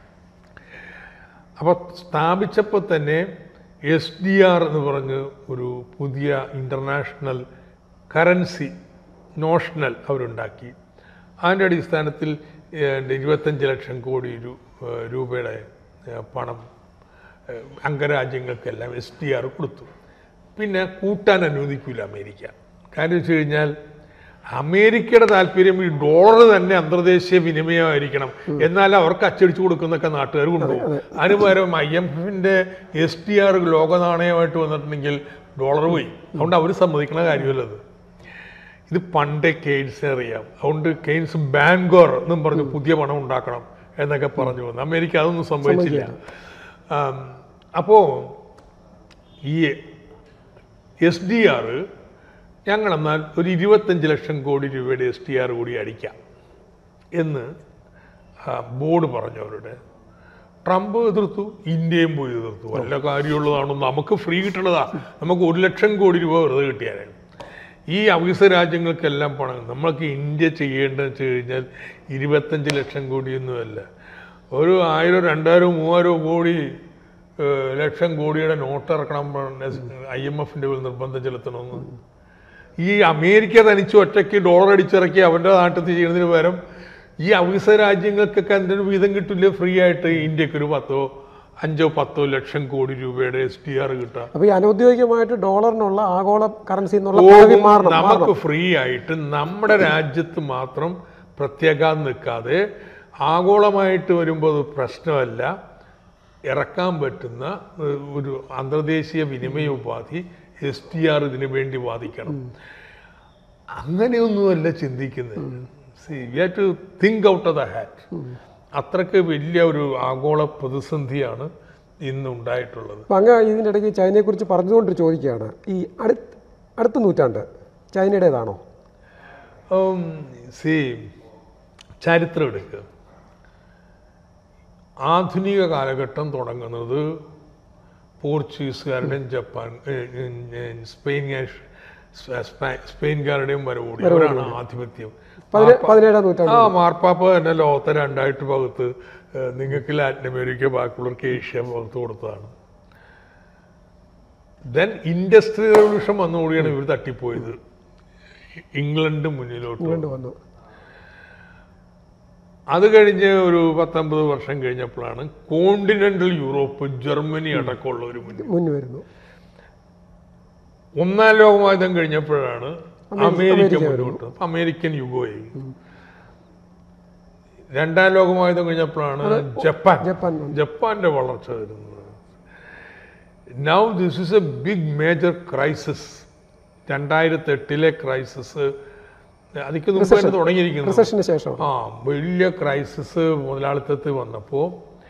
അപ്പോൾ സ്ഥാപിച്ചപ്പോൾ തന്നെ എസ് ഡി ആർ എന്ന് പറഞ്ഞ് ഒരു പുതിയ ഇൻ്റർനാഷണൽ കറൻസി നോഷണൽ അവരുണ്ടാക്കി അതിൻ്റെ അടിസ്ഥാനത്തിൽ ഏതാണ്ട് ഇരുപത്തഞ്ച് ലക്ഷം കോടി രൂ- ഏഹ് രൂപയുടെ ഏഹ് പണം ഏഹ് അംഗരാജ്യങ്ങൾക്കെല്ലാം എസ് ഡി ആർ കൊടുത്തു പിന്നെ കൂട്ടാൻ അനുവദിക്കില്ല അമേരിക്ക കാര്യം വെച്ച് കഴിഞ്ഞാൽ അമേരിക്കയുടെ താല്പര്യം ഈ ഡോളർ തന്നെ അന്തർദേശീയ വിനിമയമായിരിക്കണം എന്നാൽ അവർക്ക് അച്ചടിച്ചു കൊടുക്കുന്നൊക്കെ നാട്ടുകാർ കൊണ്ടുപോകും അതിന് പകരം ഐ എം എഫിന്റെ എസ് ടി ആർ ലോക നാണയമായിട്ട് വന്നിട്ടുണ്ടെങ്കിൽ ഡോളർ പോയി അതുകൊണ്ട് അവർ സമ്മതിക്കണ കാര്യമല്ലത് ഇത് പണ്ടേ കെയ്ൻസിനെ അറിയാം അതുകൊണ്ട് കെയ്ൻസ് ബാങ്കോർ എന്നും പറഞ്ഞ് പുതിയ പണം ഉണ്ടാക്കണം എന്നൊക്കെ പറഞ്ഞു വന്നു അമേരിക്ക അതൊന്നും സംഭവിച്ചില്ല ആം, അപ്പോ ഈ എസ് ഡി ആർ ഞങ്ങൾ എന്നാൽ ഒരു ഇരുപത്തഞ്ച് ലക്ഷം കോടി രൂപയുടെ എസ് ടി ആർ കൂടി അടിക്കാം എന്ന് ആ, ബോർഡ് പറഞ്ഞു അവരുടെ ട്രംപ് എതിർത്തു ഇന്ത്യയും പോയി എതിർത്തു വല്ല കാര്യമുള്ളതാണോ നമുക്ക് ഫ്രീ കിട്ടണതാ നമുക്ക് ഒരു ലക്ഷം കോടി രൂപ വെറുതെ കിട്ടിയാലാണ് ഈ അവികസ രാജ്യങ്ങൾക്കെല്ലാം പണം നമ്മൾക്ക് ഇന്ത്യ ചെയ്യേണ്ടത് വെച്ച് കഴിഞ്ഞാൽ ഇരുപത്തഞ്ച് ലക്ഷം കോടിയൊന്നുമല്ല ഒരു ആയിരം രണ്ടായിരം മൂവായിരം കോടി ഏഹ്, ലക്ഷം കോടിയുടെ നോട്ട് ഇറക്കണം ഐ എം എഫിൻ്റെ നിർബന്ധം ചെലുത്തണമെന്ന് ഈ അമേരിക്ക തനിച്ച് ഒറ്റയ്ക്ക് ഡോളർ അടിച്ചിറക്കി അവൻ്റെ നാട്ടിൽ ചെയ്യുന്നതിന് പകരം ഈ അവികസ രാജ്യങ്ങൾക്കൊക്കെ അതിൻ്റെ ഒരു വീതം കിട്ടില്ല ഫ്രീ ആയിട്ട് ഇന്ത്യക്ക് ഒരു പത്തോ അഞ്ചോ പത്തോ ലക്ഷം കോടി രൂപയുടെ എസ് ടി ആർ കിട്ടാം അപ്പൊ ഈ അനൗദ്യോഗികമായിട്ട് ഡോളറിനുള്ള ആഗോള കറൻസി എന്നുള്ള പോകും. പദവി മാറണം നമുക്ക് മാറണം. ഫ്രീ ആയിട്ട് നമ്മുടെ രാജ്യത്ത് മാത്രം പ്രത്യേകം നിൽക്കാതെ ആഗോളമായിട്ട് വരുമ്പോൾ അത് പ്രശ്നമല്ല ഇറക്കാൻ പറ്റുന്ന ഏഹ്, ഒരു അന്തർദേശീയ വിനിമയ ഉപാധി എസ് ടി ആർ ഇതിനു വേണ്ടി വാദിക്കണം അങ്ങനെയൊന്നുമല്ല ചിന്തിക്കുന്നത് see we have to think out of the hat അത്രയ്ക്ക് വലിയ ഒരു ആഗോള പ്രതിസന്ധിയാണ് ഇന്ന് ഉണ്ടായിട്ടുള്ളത് അപ്പൊ അങ്ങ് ഇതിൻ്റെ ഇടയ്ക്ക് ചൈനയെ കുറിച്ച് പറഞ്ഞുകൊണ്ട് ചോദിക്കുകയാണ് ഈ അടുത്ത അടുത്ത നൂറ്റാണ്ട് ചൈനയുടേതാണോ സി ചരിത്രം എടുക്കുക ആധുനിക കാലഘട്ടം തുടങ്ങുന്നത് പോർച്ചുഗീസുകാരുടെയും ജപ്പാൻ ഏഹ്, ഏഹ്, സ്പെയിൻ സ്പെ- സ്പെയിൻകാരുടെയും വരവോടി അവരാണ് ആധിപത്യം പതിനേ- പതിനേഴാം നൂറ്റാണ്ട് ആ മാർപ്പാപ്പ തന്നെ ലോകത്തെ രണ്ടായിട്ട് പകുത്ത് ഏഹ്, നിങ്ങൾക്ക് ലാറ്റിൻ അമേരിക്ക ബാക്കിയുള്ളവർക്ക് ഏഷ്യ പകുത്ത് കൊടുത്തതാണ് ദെൻ ഇൻഡസ്ട്രിയൽ റവല്യൂഷൻ വന്നുകൂടിയാണ് ഇവർ തട്ടിപ്പോയത് ഇംഗ്ലണ്ട് മുന്നിലോട്ട് വന്നു. ഇങ്ങോട്ട് വന്നു അത് കഴിഞ്ഞ് ഒരു പത്തൊമ്പത് വർഷം കഴിഞ്ഞപ്പോഴാണ് കോണ്ടിനെന്റൽ യൂറോപ്പ് ജർമ്മനി അടക്കമുള്ള ഒരു മുന്നിൽ മുന്നിൽ വരുന്നു ഒന്നാം ലോകമായുധം കഴിഞ്ഞപ്പോഴാണ് അമേരിക്ക അമേരിക്ക വരുന്നു. മുന്നോട്ട് അപ്പൊ അമേരിക്കൻ യുഗമായി രണ്ടാം ലോകമായുധം കഴിഞ്ഞപ്പോഴാണ് ജപ്പാൻ ജപ്പാൻ വന്നു. ജപ്പാന്റെ വളർച്ച വരുന്നത് now this is a big major crisis രണ്ടായിരത്തി എട്ടിലെ ക്രൈസിസ് അതിക്ക് മുമ്പ് തന്നെ തുടങ്ങിയിരിക്കുന്നു റിസഷന് ശേഷം ആ വലിയ ക്രൈസിസ് മുതലാളിത്തത്തിൽ വന്നപ്പോൾ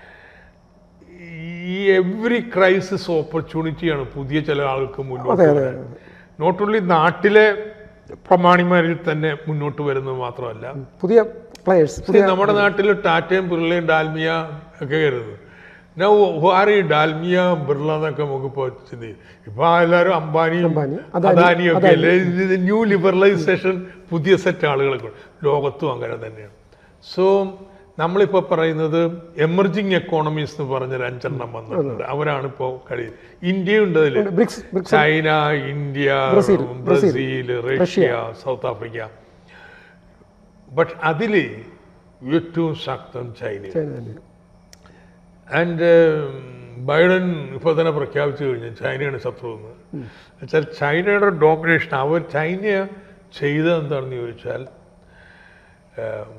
ഈ എവറി ക്രൈസിസ് ഓപ്പർച്യൂണിറ്റിയാണ് പുതിയ ചില ആൾക്ക് മുന്നോട്ട് അതെ അതെ വരാൻ നോട്ട് ഓൺലി നാട്ടിലെ പ്രമാണിമാരിൽ തന്നെ മുന്നോട്ട് വരുന്നത് മാത്രമല്ല പുതിയ പ്ലേയേഴ്സ് See, നമ്മുടെ നാട്ടിൽ ടാറ്റയും ബിർളയും ഡാൽമിയ ഒക്കെ കരുതുന്നത് ഞാൻ ആര് ഈ ഡാൽമിയ ബിർള എന്നൊക്കെ നമുക്ക് ഇപ്പോൾ ചിന്തിക്കും ഇപ്പൊ എല്ലാവരും അംബാനിയും അംബാനി, അദാനി, അദാനിയും ഒക്കെ അല്ലേ ഇത് ന്യൂ ലിബറലൈസേഷൻ പുതിയ സെറ്റ് ആളുകളൊക്കെ ഉണ്ട്. ലോകത്തും അങ്ങനെ തന്നെയാണ് സോ നമ്മളിപ്പോൾ പറയുന്നത് എമർജിങ് എക്കോണമീസ് എന്ന് പറഞ്ഞൊരു അഞ്ചെണ്ണം വന്നിട്ടുണ്ട് അവരാണ് ഇപ്പോൾ കഴിയുന്നത് ഇന്ത്യ ഉണ്ട് അതിൽ BRICS BRICS China India Brazil, Brazil Russia South Africa but അതിൽ ഏറ്റവും ശക്തം ചൈന ചൈന തന്നെ ആൻഡ് ബൈഡൻ ഇപ്പോൾ തന്നെ പ്രഖ്യാപിച്ചു കഴിഞ്ഞു ചൈനയാണ് ശത്രു എന്ന് വെച്ചാൽ ചൈനയുടെ ഡോമിനേഷൻ അവർ ചൈന ചെയ്തത് എന്താണെന്ന് ചോദിച്ചാൽ ഉം,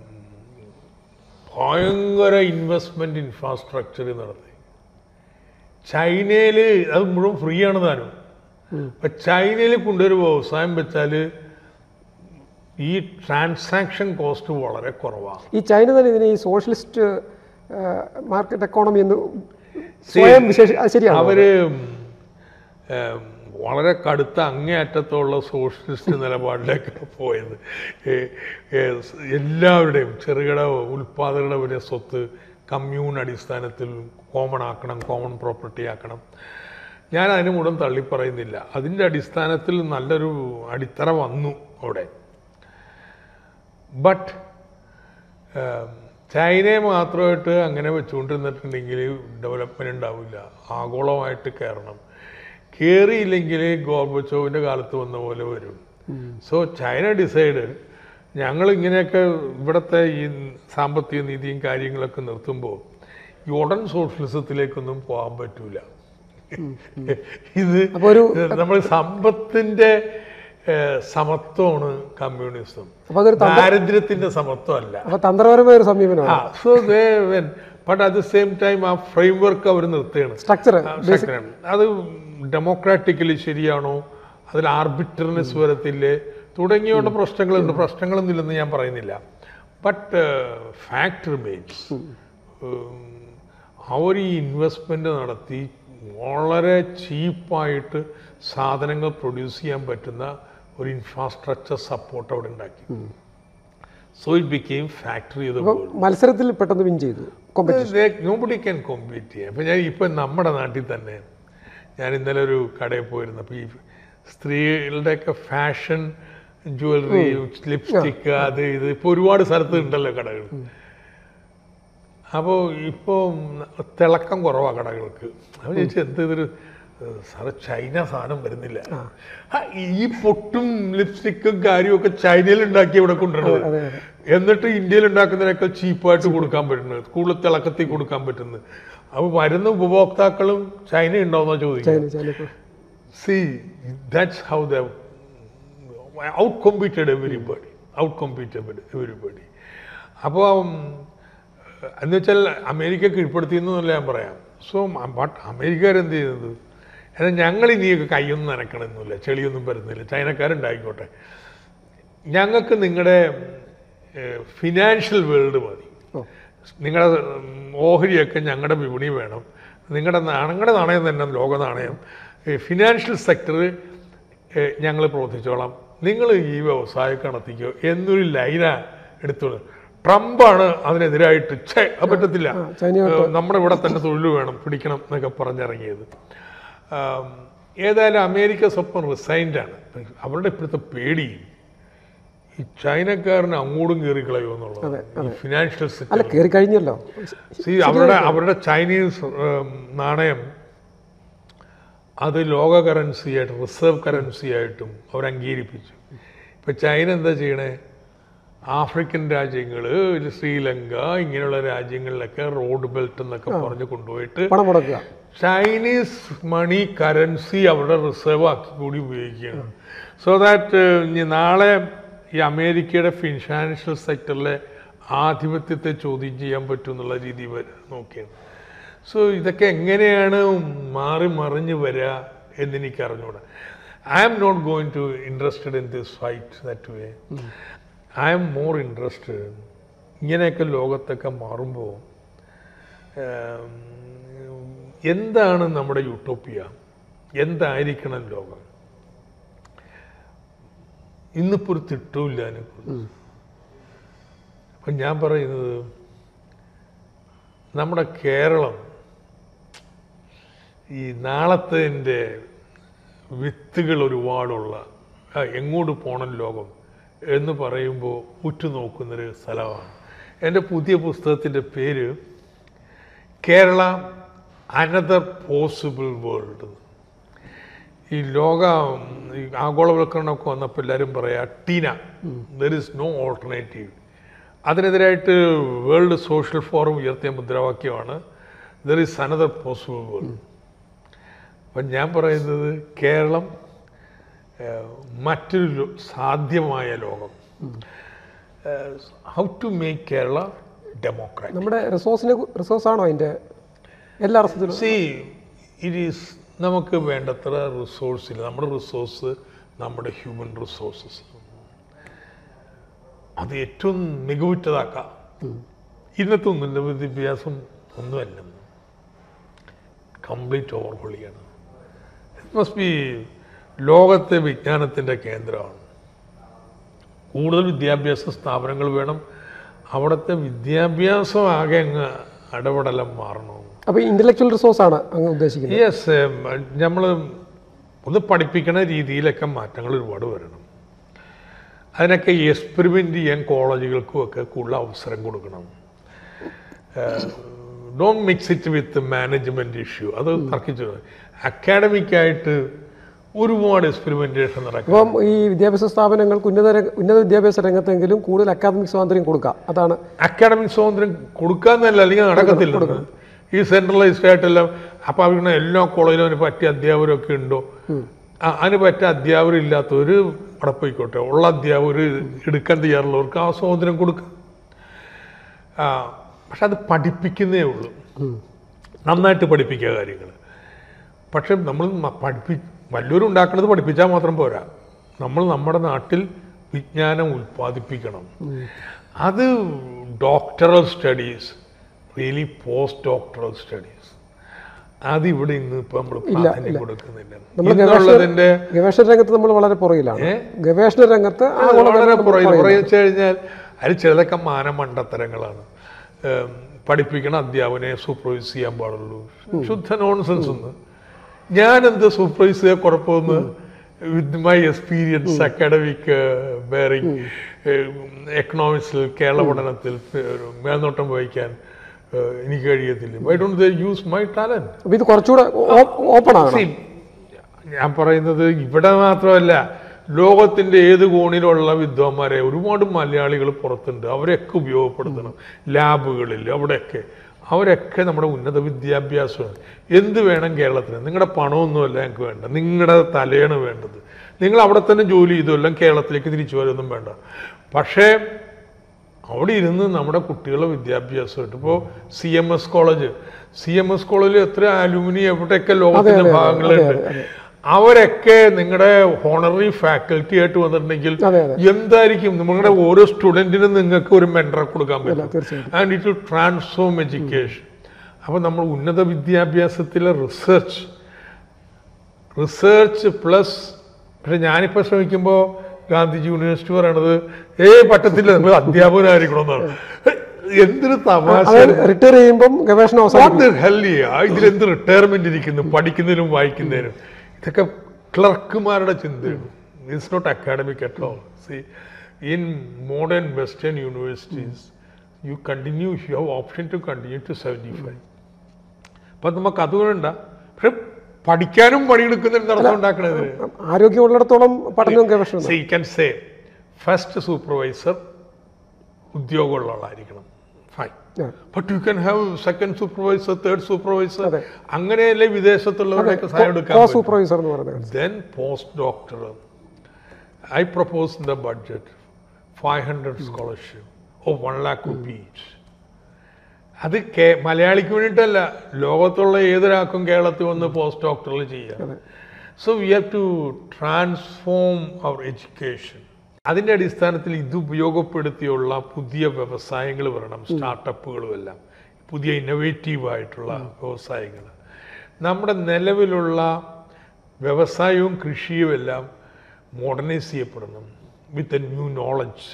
ഭയങ്കര ഇൻവെസ്റ്റ്മെന്റ് ഇൻഫ്രാസ്ട്രക്ചർ നടത്തി ചൈനയിൽ അത് മുഴുവൻ ഫ്രീ ആണ് താനും അപ്പം ചൈനയിൽ കൊണ്ടൊരു വ്യവസായം വെച്ചാൽ ഈ ട്രാൻസാക്ഷൻ കോസ്റ്റ് വളരെ കുറവാണ് ഈ ചൈന തന്നെ ഇതിനെ ഈ സോഷ്യലിസ്റ്റ് മാർക്കറ്റ് എക്കോണമി എന്ന് സ്വയം വിശേഷ അത് ശരിയാണ് അവര് ഏം, വളരെ കടുത്ത അങ്ങേയറ്റത്തുള്ള സോഷ്യലിസ്റ്റ് നിലപാടിലേക്ക് പോയത് ഏ, ഏ, സ് എല്ലാവരുടെയും ചെറുകിട ഉൽപ്പാദകരുടെ വരെ സ്വത്ത് കമ്മ്യൂൺ അടിസ്ഥാനത്തിൽ കോമൺ ആക്കണം കോമൺ പ്രോപ്പർട്ടി ആക്കണം ഞാൻ അതിന് മുഴുവൻ തള്ളിപ്പറയുന്നില്ല അതിൻ്റെ അടിസ്ഥാനത്തിൽ നല്ലൊരു അടിത്തറ വന്നു അവിടെ ബട്ട് ചൈനയെ മാത്രമായിട്ട് അങ്ങനെ വെച്ചുകൊണ്ടിരുന്നിട്ടുണ്ടെങ്കിൽ ഡെവലപ്മെന്റ് ഉണ്ടാവില്ല ആഗോളമായിട്ട് കയറണം കയറിയില്ലെങ്കിൽ ഗോർബച്ചോവിൻ്റെ കാലത്ത് വന്ന പോലെ വരും സോ ചൈന ഡിസൈഡ് ഞങ്ങൾ ഇങ്ങനെയൊക്കെ ഇവിടുത്തെ ഈ സാമ്പത്തിക നീതിയും കാര്യങ്ങളൊക്കെ നിർത്തുമ്പോൾ ഈ ഉടൻ സോഷ്യലിസത്തിലേക്കൊന്നും പോകാൻ പറ്റൂല ഇത് അപ്പൊ ഒരു നമ്മൾ സമ്പത്തിന്റെ ഏഹ്, സമത്വമാണ് കമ്മ്യൂണിസം അപ്പൊ അതൊരു തന്ത്ര- ദാരിദ്ര്യത്തിന്റെ സമത്വം അല്ല അപ്പൊ തന്ത്രപരമായ ഒരു സമീപനമാണ് ആ so they but at the same time ആ ഫ്രെയിം വർക്ക് അവർ നിർത്തുകയാണ് സ്ട്രക്ചർ ശക്തനാണ്. അത് ഡെമോക്രാറ്റിക്കലി ശരിയാണോ അതിൽ ആർബിറ്റർനെസ് വരത്തില്ലേ തുടങ്ങിയുള്ള പ്രശ്നങ്ങളുണ്ട് പ്രശ്നങ്ങളൊന്നുമില്ലെന്ന് ഞാൻ പറയുന്നില്ല ബട്ട് ഫാക്ട് റിമെയിൻസ് അവർ ഈ ഇൻവെസ്റ്റ്മെന്റ് നടത്തി വളരെ ചീപ്പായിട്ട് സാധനങ്ങൾ പ്രൊഡ്യൂസ് ചെയ്യാൻ പറ്റുന്ന ഒരു ഇൻഫ്രാസ്ട്രക്ചർ സപ്പോർട്ട് അവിടെ ഉണ്ടാക്കി so it became factory of the world മത്സരത്തിൽ പെട്ടെന്ന് വിൻ ചെയ്തു കോമ്പറ്റീഷൻ നോബഡി ക്യാൻ കോമ്പീറ്റ് ചെയ്യാം ഇപ്പം ഞാൻ ഇപ്പം നമ്മുടെ നാട്ടിൽ തന്നെ ഞാൻ ഇന്നലെ ഒരു കടയിൽ പോയിരുന്നപ്പോൾ ഈ സ്ത്രീകളുടെയൊക്കെ ഫാഷൻ ജ്വല്ലറി ലിപ്സ്റ്റിക്ക് അത് ഇത് ഇപ്പോൾ ഒരുപാട് സ്ഥലത്ത് ഉണ്ടല്ലോ കടകൾ അപ്പോൾ ഇപ്പോൾ തിളക്കം കുറവാണ് കടകൾക്ക് അപ്പോൾ ചോദിച്ചാൽ എന്ത് ഇതൊരു സാറ് ചൈന സാധനം വരുന്നില്ല ആ, ഈ പൊട്ടും ലിപ്സ്റ്റിക്കും കാര്യമൊക്കെ ചൈനയിൽ ഉണ്ടാക്കി ഇവിടെ കൊണ്ടുവരുന്നത് അതെ അതെ എന്നിട്ട് ഇന്ത്യയിൽ ഉണ്ടാക്കുന്നതിനേക്കാൾ ചീപ്പായിട്ട് കൊടുക്കാൻ പറ്റുന്നത് കൂടുതൽ തിളക്കത്തിൽ കൊടുക്കാൻ പറ്റുന്നത് അപ്പോൾ വരുന്ന ഉപഭോക്താക്കളും ചൈന ഉണ്ടോയെന്നാ ചോദിക്കുക ചൈന ചൈന ഇപ്പൊ see that's how the outcompeted everybody outcompeted everybody അപ്പോൾ എന്ന് വെച്ചാൽ അമേരിക്ക കീഴ്പ്പെടുത്തിയെന്നല്ല ഞാൻ പറയാം സോ ബട്ട് അമേരിക്കക്കാരെന്ത് ചെയ്യുന്നത് എന്നാൽ ഞങ്ങൾ ഇനിയൊക്കെ കൈയൊന്നും നനക്കണമെന്നില്ല ചെളിയൊന്നും വരുന്നില്ല ചൈനക്കാരുണ്ടായിക്കോട്ടെ ഞങ്ങൾക്ക് നിങ്ങളുടെ ഫിനാൻഷ്യൽ വേൾഡ് മതി ഓ നിങ്ങളുടെ ഓഹരിയൊക്കെ ഞങ്ങളുടെ വിപണി വേണം നിങ്ങളുടെ ഞങ്ങളുടെ നാണയം തന്നെ ലോക നാണയം ഫിനാൻഷ്യൽ സെക്ടർ ഞങ്ങൾ പ്രവർത്തിച്ചോളാം നിങ്ങൾ ഈ വ്യവസായം നടത്തിക്കോ എന്നൊരു ലൈന എടുത്തോളൂ ട്രംപാണ് അതിനെതിരായിട്ട് ഛേ അത് പറ്റത്തില്ല ആ, ചൈനയോട്ട് ഏഹ് നമ്മുടെ ഇവിടെ തന്നെ തൊഴിൽ വേണം പിടിക്കണം എന്നൊക്കെ പറഞ്ഞിറങ്ങിയത് ആം, ഏതായാലും അമേരിക്ക സ്വപ്നം റിസൈൻഡ് ആണ് അവരുടെ ഇപ്പോഴത്തെ പേടി ഈ ചൈനക്കാരന് അങ്ങോട്ടും കയറി കളയുമോ എന്നുള്ളത് ഈ ഫിനാൻഷ്യൽ അല്ല സെക്ടർ കയറി കഴിഞ്ഞല്ലോ സി അവരുടെ അവരുടെ ചൈനീസ് ഉം, നാണയം അത് ലോക കറൻസി ആയിട്ട് റിസർവ് കറൻസി ആയിട്ടും അവർ അംഗീകരിപ്പിച്ചു ഇപ്പൊ ചൈന എന്താ ചെയ്യണേ ആഫ്രിക്കൻ രാജ്യങ്ങൾ ശ്രീലങ്ക ഇങ്ങനെയുള്ള രാജ്യങ്ങളിലൊക്കെ റോഡ് ബെൽറ്റ് എന്നൊക്കെ പറഞ്ഞ് കൊണ്ടുപോയിട്ട് പണം മുടക്കുക ചൈനീസ് മണി കറൻസി അവരുടെ റിസർവ് ആക്കി കൂടി ഉപയോഗിക്കുകയാണ് സോ ദാറ്റ് നാളെ ഈ അമേരിക്കയുടെ ഫിനാൻഷ്യൽ സെക്ടറിലെ ആധിപത്യത്തെ ചോദ്യം ചെയ്യാൻ പറ്റും എന്നുള്ള രീതി വരെ നോക്കിയാണ് സോ ഇതൊക്കെ എങ്ങനെയാണ് മാറി മറിഞ്ഞ് വരിക എന്നെനിക്ക് അറിഞ്ഞൂടാ I am not going to interested in this fight that way I am more interested ഇങ്ങനെയൊക്കെ ലോകത്തൊക്കെ മാറുമ്പോൾ ഏം, എന്താണ് നമ്മുടെ യൂട്ടോപ്പിയ എന്തായിരിക്കണം ലോകം ഇന്നിപ്പോൾ ഒരു തിട്ടമില്ല അതിനെക്കുറിച്ച് അപ്പം ഞാൻ പറയുന്നത് നമ്മുടെ കേരളം ഈ നാളത്തെ വിത്തുകൾ ഒരുപാടുള്ള ആ, എങ്ങോട്ട് പോകണം ലോകം എന്ന് പറയുമ്പോൾ ഉറ്റുനോക്കുന്നൊരു സ്ഥലമാണ് എൻ്റെ പുതിയ പുസ്തകത്തിൻ്റെ പേര് കേരള അനദർ പോസിബിൾ വേൾഡ് ഈ ലോക ഈ ആഗോളവൽക്കരണമൊക്കെ വന്നപ്പോൾ എല്ലാവരും പറയാ TINA there is no alternative അതിനെതിരായിട്ട് വേൾഡ് സോഷ്യൽ ഫോറം ഉയർത്തിയ മുദ്രാവാക്യമാണ് there is another possible world അപ്പം ഞാൻ പറയുന്നത് കേരളം ഏഹ്, മറ്റൊരു ലോ- സാധ്യമായ ലോകം how to make Kerala democrat നമ്മുടെ റിസോഴ്സിനെ റിസോഴ്സ് ആണോ അതിന്റെ എല്ലാ അർത്ഥത്തിലും സി ഇറ്റ് ഈസ് നമുക്ക് വേണ്ടത്ര റിസോഴ്സ് ഇല്ല നമ്മുടെ റിസോഴ്സ് നമ്മുടെ ഹ്യൂമൻ റിസോഴ്സസ് അത് ഏറ്റവും മികവുറ്റതാക്കാം ഇന്നത്തെ ഉന്നത വിദ്യാഭ്യാസം ഒന്നുമല്ല കംപ്ലീറ്റ് ഓവർഹോളിയാണ് ഇറ്റ് മസ്റ്റ് ബി ലോകത്തെ വിജ്ഞാനത്തിൻ്റെ കേന്ദ്രമാണ് കൂടുതൽ വിദ്യാഭ്യാസ സ്ഥാപനങ്ങൾ വേണം അവിടുത്തെ വിദ്യാഭ്യാസം ആകെ അങ്ങ് അടപടലം മാറണം അപ്പോൾ ഇൻ്റലക്ച്വൽ റിസോഴ്സ് ആണ് അങ്ങ് ഉദ്ദേശിക്കുന്നത് യെസ് നമ്മൾ ഒന്ന് പഠിപ്പിക്കുന്ന രീതിയിലൊക്കെ മാറ്റങ്ങൾ ഒരുപാട് വരണം അതിനൊക്കെ എക്സ്പെരിമെൻ്റ് ചെയ്യാൻ കോളേജുകൾക്കും ഒക്കെ കൂടുതൽ അവസരം കൊടുക്കണം don't mix it with management issue അത് തർക്കിച്ചു അക്കാഡമിക്കായിട്ട് ഒരുപാട് എക്സ്പെരിമെൻറ്റേഷൻ നടക്കും അപ്പം ഈ വിദ്യാഭ്യാസ സ്ഥാപനങ്ങൾക്ക് ഉന്നത രംഗ- ഉന്നത വിദ്യാഭ്യാസ രംഗത്തെങ്കിലും കൂടുതൽ അക്കാദമിക് സ്വാതന്ത്ര്യം കൊടുക്കാം അതാണ് അക്കാഡമിക് സ്വാതന്ത്ര്യം കൊടുക്കാന്നല്ല അല്ലെങ്കിൽ നടക്കത്തില്ല ഈ സെൻട്രലൈസ്ഡ് ആയിട്ടെല്ലാം അപ്പൊ അവരുടെ എല്ലാ കോളേജിലും അതിന് പറ്റിയ അധ്യാപകരൊക്കെ ഉണ്ടോ ആ, അതിന് പറ്റിയ അധ്യാപകർ ഇല്ലാത്തവർ അവിടെ പോയിക്കോട്ടെ ഉള്ള അധ്യാപകർ എടുക്കാൻ തയ്യാറുള്ളവർക്ക് ആ സ്വാതന്ത്ര്യം കൊടുക്കുക ആ, പക്ഷെ അത് പഠിപ്പിക്കുന്നേ ഉള്ളൂ നന്നായിട്ട് പഠിപ്പിക്കുക കാര്യങ്ങൾ പക്ഷെ നമ്മൾ മ- പഠിപ്പി വല്ലവരും ഉണ്ടാക്കുന്നത് പഠിപ്പിച്ചാൽ മാത്രം പോരാ നമ്മൾ നമ്മുടെ നാട്ടിൽ വിജ്ഞാനം ഉൽപ്പാദിപ്പിക്കണം അത് doctoral studies really post doctoral studies അത് ഇവിടെ ഇന്ന് ഇപ്പൊ നമ്മൾ പ്രാധാന്യം കൊടുക്കുന്നില്ല നമ്മൾ ഇന്നുള്ളതിന്റെ ഗവേഷണ രംഗത്ത് നമ്മൾ വളരെ പുറകിലാണ് ഏ? ഗവേഷണ രംഗത്ത് ആ, വളരെ പുറകിൽ പുറകിൽ വെച്ച് കഴിഞ്ഞാൽ അതിൽ ചിലതൊക്കെ മാനമണ്ടത്തരങ്ങളാണ് ഏം, പഠിപ്പിക്കണ അധ്യാപനെ സൂപ്പർവൈസ് ചെയ്യാൻ പാടുള്ളൂ ശുദ്ധ നോൺസെൻസ് ഒന്ന് ഞാൻ എന്ത് സൂപ്പർവൈസ് ചെയ്യാൻ കുഴപ്പമൊന്ന് with my experience academic bearing എക്കണോമിക്സിൽ കേരള പഠനത്തിൽ ഒരു മേൽനോട്ടം വഹിക്കാൻ ഏഹ്, എനിക്ക് കഴിയത്തില്ല why don't they use my talent അപ്പോൾ ഇത് കുറച്ചുകൂടെ ഓപ്പൺ ആണ് See, ഞാൻ പറയുന്നത് ഇവിടെ മാത്രമല്ല ലോകത്തിന്റെ ഏത് കോണിലുള്ള വിദ്വാന്മാരെ ഒരുപാട് മലയാളികൾ പുറത്തുണ്ട് അവരെയൊക്കെ ഉപയോഗപ്പെടുത്തണം ലാബുകളിൽ അവിടെയൊക്കെ അവരൊക്കെ നമ്മുടെ ഉന്നത വിദ്യാഭ്യാസമാണ് എന്ത് വേണം കേരളത്തിന് നിങ്ങളുടെ പണമൊന്നുമല്ല ഞങ്ങൾക്ക് വേണ്ട നിങ്ങളുടെ തലയാണ് വേണ്ടത് നിങ്ങൾ അവിടെ തന്നെ ജോലി ചെയ്തു എല്ലാം കേരളത്തിലേക്ക് തിരിച്ചു വരുമൊന്നും വേണ്ട പക്ഷേ അവിടെ ഇരുന്ന് നമ്മുടെ കുട്ടികളുടെ വിദ്യാഭ്യാസമായിട്ട് ഇപ്പോൾ C M S college C M S കോളേജിൽ എത്ര അലുമിനി എവിടെയൊക്കെ ലോകത്തിന്റെ ഭാഗങ്ങളുണ്ട് അവരൊക്കെ നിങ്ങളുടെ ഹോണറി ഫാക്കൽറ്റി ആയിട്ട് വന്നിട്ടുണ്ടെങ്കിൽ അതെ, അതെ. എന്തായിരിക്കും നിങ്ങളുടെ ഓരോ സ്റ്റുഡന്റിനും നിങ്ങൾക്ക് ഒരു മെന്ററെ കൊടുക്കാൻ പറ്റും തീർച്ചയായിട്ടും ആൻഡ് ഇറ്റ് ട്രാൻസ്ഫോം എഡ്യൂക്കേഷൻ അപ്പോൾ നമ്മൾ ഉന്നത വിദ്യാഭ്യാസത്തിലെ റിസർച്ച് റിസർച്ച് പ്ലസ് പക്ഷെ ഞാനിപ്പോൾ ശ്രമിക്കുമ്പോൾ ഗാന്ധിജി യൂണിവേഴ്സിറ്റി പറയണത് ഏ പറ്റത്തില്ല നമ്മൾ അധ്യാപകനായിരിക്കണം എന്നാണ് എന്തൊരു തമാശ അതായത് റിട്ടയർ ചെയ്യുമ്പം ഗവേഷണം അവസാനം What the hell yeah? ഇതിലെന്ത് റിട്ടയർമെന്റ് ഇരിക്കുന്നു പഠിക്കുന്നതിനും വായിക്കുന്നതിനും ഇതൊക്കെ ക്ലർക്കുമാരുടെ ചിന്തയാണ് it's not academic at all see in modern western universities you continue you have option to continue to seventy five അപ്പം നമുക്ക് അത് വേണ്ട പക്ഷെ പഠിക്കാനും പണിയെടുക്കുന്നതിന് തടസ്സം ഉണ്ടാക്കണതിന് ആരോഗ്യമുള്ളിടത്തോളം പഠനവും ഗവേഷണവും see can say first supervisor ഉദ്യോഗമുള്ള ആളായിരിക്കണം fine Yeah. But you can have second supervisor third supervisor അതെ. അങ്ങനെയല്ലേ വിദേശത്തുള്ളവരൊക്കെ സഹായം എടുക്കാൻ കോ പറ്റൂ. സൂപ്പർവൈസർ എന്ന് പറയുന്നത് Then postdoctoral. I propose in the budget 500 scholarship of 1 lakh rupee each. അത് കേ മലയാളിക്ക് വേണ്ടിയിട്ടല്ല ലോകത്തുള്ള ഏതൊരാൾക്കും കേരളത്തിൽ വന്ന് പോസ്റ്റ് ഡോക്ടറിൽ ചെയ്യാം so we have to transform our education അതിൻ്റെ അടിസ്ഥാനത്തിൽ ഇത് ഉപയോഗപ്പെടുത്തിയുള്ള പുതിയ വ്യവസായങ്ങൾ വരണം സ്റ്റാർട്ടപ്പുകളും എല്ലാം പുതിയ ഇന്നോവേറ്റീവ് ആയിട്ടുള്ള വ്യവസായങ്ങൾ നമ്മുടെ നിലവിലുള്ള വ്യവസായവും കൃഷിയും എല്ലാം മോഡർണൈസ് ചെയ്യപ്പെടണം വിത്ത് എ ന്യൂ നോളജ്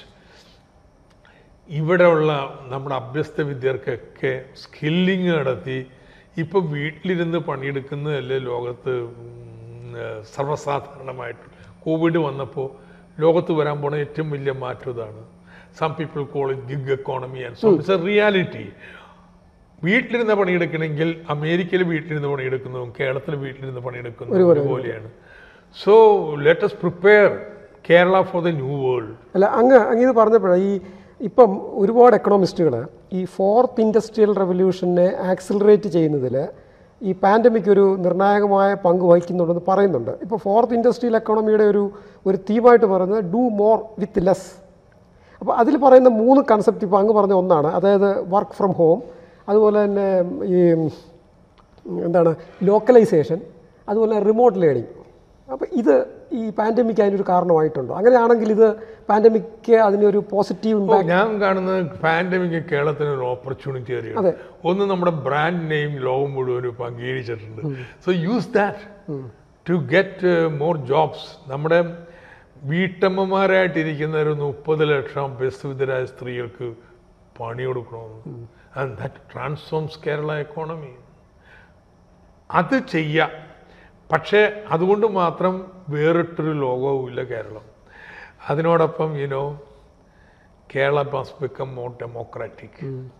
ഇവിടെയുള്ള നമ്മുടെ അഭ്യസ്ത വിദ്യർക്കൊക്കെ സ്കില്ലിങ് നടത്തി ഇപ്പൊ വീട്ടിലിരുന്ന് പണിയെടുക്കുന്നതല്ലേ ലോകത്ത് ഉം, ഏഹ്, സർവ്വസാധാരണമായിട്ട് കോവിഡ് വന്നപ്പോൾ ലോകത്ത് വരാൻ പോണ ഏറ്റവും വലിയ മാറ്റം ഇതാണ് some people call it gig economy and so it's a reality വീട്ടിലിരുന്ന് പണിയെടുക്കണമെങ്കിൽ അമേരിക്കയിൽ വീട്ടിലിരുന്ന് പണിയെടുക്കുന്നതും കേരളത്തിൽ വീട്ടിലിരുന്ന് പണിയെടുക്കുന്നതും ഒരുപോലെയാണ് so let us prepare Kerala for the new world അല്ല അങ്ങ് അങ്ങ് ഇത് പറഞ്ഞപ്പോഴാണ് ഈ ഇപ്പം ഒരുപാട് എക്കണോമിസ്റ്റുകൾ ഈ ഫോർത്ത് ഇൻഡസ്ട്രിയൽ റെവല്യൂഷനെ ആക്സിലറേറ്റ് ചെയ്യുന്നതിൽ ഈ പാൻഡമിക് ഒരു നിർണായകമായ പങ്ക് വഹിക്കുന്നുണ്ടെന്ന് പറയുന്നുണ്ട് ഇപ്പോൾ ഫോർത്ത് ഇൻഡസ്ട്രിയൽ എക്കണോമിയുടെ ഒരു ഒരു തീമായിട്ട് പറയുന്നത് ഡു മോർ വിത്ത് ലെസ് അപ്പോൾ അതിൽ പറയുന്ന മൂന്ന് കൺസെപ്റ്റ് ഇപ്പോൾ അങ്ങ് പറഞ്ഞ ഒന്നാണ് അതായത് വർക്ക് ഫ്രം ഹോം അതുപോലെ തന്നെ ഈ എന്താണ് ലോക്കലൈസേഷൻ അതുപോലെ റിമോട്ട് ലേണിംഗ് അപ്പോൾ ഇത് ഈ പാൻഡമിക് അതിനൊരു കാരണമായിട്ടുണ്ടോ അങ്ങനെയാണെങ്കിൽ ഇത് പാൻഡമിക് അതിനൊരു പോസിറ്റീവ് ഓ, ഞാൻ കാണുന്നത് പാൻഡമിക് കേരളത്തിന് ഒരു ഓപ്പർച്യൂണിറ്റി അതെ. അറിയാം ഒന്ന് നമ്മുടെ ബ്രാൻഡ് നെയിം ലോകം മുഴുവനും ഇപ്പം അംഗീകരിച്ചിട്ടുണ്ട് so use that to get more jobs നമ്മുടെ വീട്ടമ്മമാരായിട്ടിരിക്കുന്ന ഒരു മുപ്പത് ലക്ഷം ബസ്വിധരായ സ്ത്രീകൾക്ക് പണി കൊടുക്കണമെന്ന് and that transforms Kerala economy അത് ചെയ്യാം പക്ഷേ അതുകൊണ്ട് മാത്രം വേറിട്ടൊരു ലോകവുമില്ല കേരളം അതിനോടൊപ്പം you know Kerala must become more democratic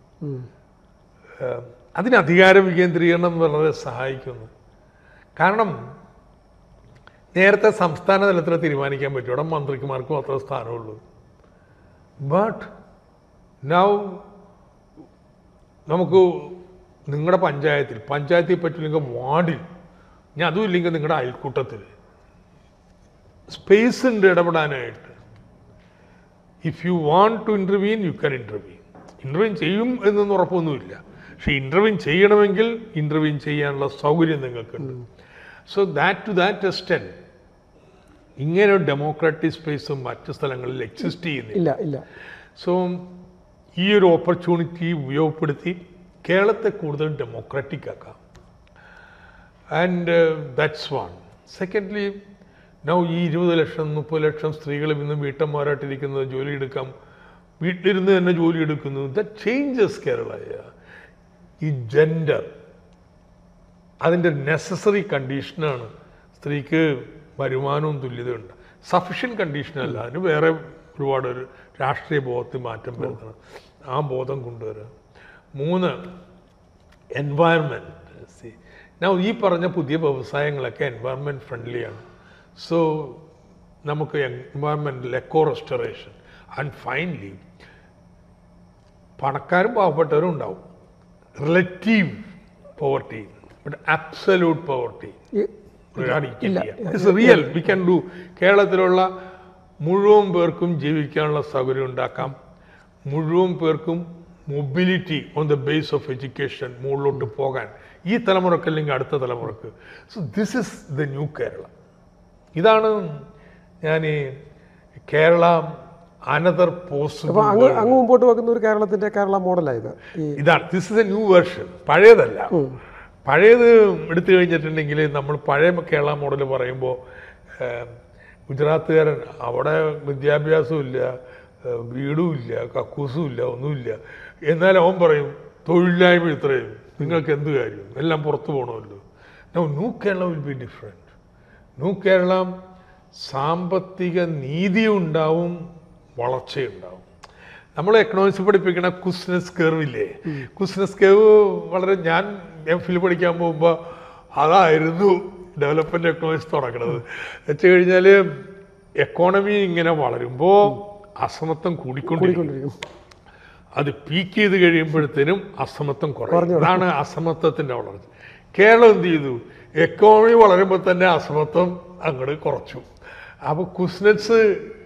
അതിന് അധികാര വികേന്ദ്രീകരണം വളരെ സഹായിക്കുന്നു കാരണം നേരത്തെ സംസ്ഥാന തലത്തിൽ തീരുമാനിക്കാൻ പറ്റും അവിടെ മന്ത്രിമാർക്ക് മാത്രമേ സ്ഥാനമുള്ളൂ ബട്ട് നൗ നമുക്ക് നിങ്ങളുടെ പഞ്ചായത്തിൽ പഞ്ചായത്തിൽ പറ്റില്ലെങ്കിൽ വാർഡിൽ ഞാൻ അതും ഇല്ലെങ്കിൽ നിങ്ങളുടെ അയൽക്കൂട്ടത്തിൽ സ്പേസ് ഉണ്ട് ഇടപെടാനായിട്ട് if you want to intervene you can intervene intervene ചെയ്യും എന്നൊന്നും ഉറപ്പൊന്നുമില്ല പക്ഷെ ഇൻ്റർവീൻ ചെയ്യണമെങ്കിൽ ഇൻ്റർവീൻ ചെയ്യാനുള്ള സൗകര്യം നിങ്ങൾക്കുണ്ട് so that to that extent ഇങ്ങനെ ഒരു ഡെമോക്രാറ്റിക് സ്പേസും മറ്റ് സ്ഥലങ്ങളിൽ എക്സിസ്റ്റ് ചെയ്യുന്നില്ല ഇല്ല ഇല്ല സോ ഈ ഒരു ഓപ്പർച്യൂണിറ്റി ഉപയോഗപ്പെടുത്തി കേരളത്തെ കൂടുതൽ ഡെമോക്രാറ്റിക് ആക്കാം and that's one secondly now ഈ ഇരുപത് ലക്ഷം മുപ്പത് ലക്ഷം സ്ത്രീകളും ഇന്ന് വീട്ടമ്മമാരായിട്ടിരിക്കുന്നത് ജോലി എടുക്കാം വീട്ടിലിരുന്ന് തന്നെ ജോലി എടുക്കുന്നു ദറ്റ് ചേഞ്ചസ് കേരള ഈ ജെൻഡർ അതിൻ്റെ നെസസറി കണ്ടീഷനാണ് സ്ത്രീക്ക് വരുമാനവും തുല്യതയുണ്ട് സഫിഷ്യൻ കണ്ടീഷനല്ല അതിന് വേറെ ഒരുപാട് ഒരു രാഷ്ട്രീയ ബോധത്തിൽ മാറ്റം വരുത്തണം ആ ബോധം കൊണ്ടുവരിക മൂന്ന് എൻവയൺമെൻറ്റ് ഞാൻ ഈ പറഞ്ഞ പുതിയ വ്യവസായങ്ങളൊക്കെ എൻവയൺമെൻറ്റ് ഫ്രണ്ട്ലിയാണ് സോ നമുക്ക് environmental eco restoration and finally പണക്കാരും പാവപ്പെട്ടവരും ഉണ്ടാവും relative poverty but absolute poverty ഈ- ഇല്ല. റിയൽ വി ക്യാൻ ഡു കേരളത്തിലുള്ള മുഴുവൻ പേർക്കും ജീവിക്കാനുള്ള സൗകര്യം ഉണ്ടാക്കാം മുഴുവൻ പേർക്കും mobility on the base of education മുകളിലോട്ട് പോകാൻ ഈ തലമുറക്ക് അല്ലെങ്കിൽ അടുത്ത തലമുറക്ക് so this is the new Kerala ഇതാണ് ഞാൻ ഈ കേരള അനദർ അപ്പൊ പോസിബിൾ അങ്ങ് അങ്ങ് മുമ്പോട്ട് വെക്കുന്ന ഒരു കേരളത്തിന്റെ കേരള മോഡലായത് ഈ ഇതാണ് this is a new version പഴയതല്ല പഴയത് എടുത്തു കഴിഞ്ഞിട്ടുണ്ടെങ്കിൽ നമ്മൾ പഴയ കേരള മോഡൽ പറയുമ്പോൾ ഗുജറാത്തുകാരൻ അവിടെ വിദ്യാഭ്യാസവും ഇല്ല ഏഹ്, വീടും ഇല്ല കക്കൂസും ഇല്ല ഒന്നുമില്ല എന്നാൽ അവൻ പറയും തൊഴിലില്ലായ്മ ഇത്രയും നിങ്ങൾക്ക് എന്ത് കാര്യം എല്ലാം പുറത്തു പോകണമല്ലോ no new Kerala will be different new Keralam സാമ്പത്തിക നീതി ഉണ്ടാവും വളർച്ചയുണ്ടാവും നമ്മൾ എക്കണോമിക്സ് പഠിപ്പിക്കണ കുസ്നസ് കർവില്ലേ കുസ്നസ് കർവ് വളരെ ഞാൻ എം ഫിൽ പഠിക്കാൻ പോകുമ്പോൾ അതായിരുന്നു ഡെവലപ്മെന്റ് എക്കണോമിക്സ് തുടങ്ങണത് വെച്ച് കഴിഞ്ഞാൽ എക്കോണമി ഇങ്ങനെ വളരുമ്പോൾ അസമത്വം കൂടിക്കൊണ്ടിരിക്കും കൊണ്ടിരിക്കും അത് പീക്ക് ചെയ്ത് കഴിയുമ്പോഴത്തേനും അസമത്വം കുറയും അതാണ് അസമത്വത്തിന്റെ വളർച്ച കേരളം എന്ത് ചെയ്തു എക്കോണമി വളരുമ്പോൾ തന്നെ അസമത്വം അങ്ങോട്ട് കുറച്ചു അപ്പൊ കുസ്നറ്റ്സ്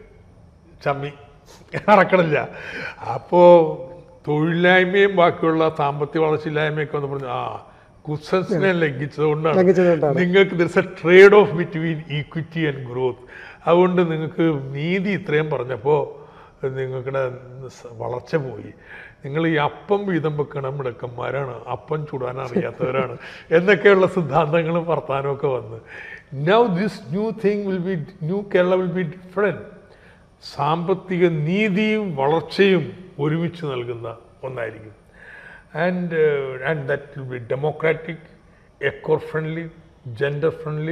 ചമ്മി നടക്കണില്ല അപ്പോ തൊഴിലില്ലായ്മയും ബാക്കിയുള്ള സാമ്പത്തിക വളർച്ചയില്ലായ്മയൊക്കെ ഒന്ന് പറഞ്ഞു ആ കുസ്നറ്റ്സിനെ ലംഘിച്ചതുകൊണ്ടാണ് ലംഘിച്ചതുകൊണ്ടാണ്. നിങ്ങൾക്ക് this a trade off between equity and growth അതുകൊണ്ട് നിങ്ങൾക്ക് നീതി ഇത്രയും പറഞ്ഞപ്പോൾ നിങ്ങൾക്കിടെ സ- വളർച്ച പോയി നിങ്ങൾ ഈ അപ്പം വീതം വെക്കണ മിടുക്കന്മാരാണ് അപ്പം ചുടാൻ അറിയാത്തവരാണ് എന്നൊക്കെയുള്ള സിദ്ധാന്തങ്ങളും വർത്താനമൊക്കെ വന്ന് now this new thing will be new Kerala will be different സാമ്പത്തിക നീതിയും വളർച്ചയും ഒരുമിച്ച് നൽകുന്ന ഒന്നായിരിക്കും and and that will be democratic eco friendly gender friendly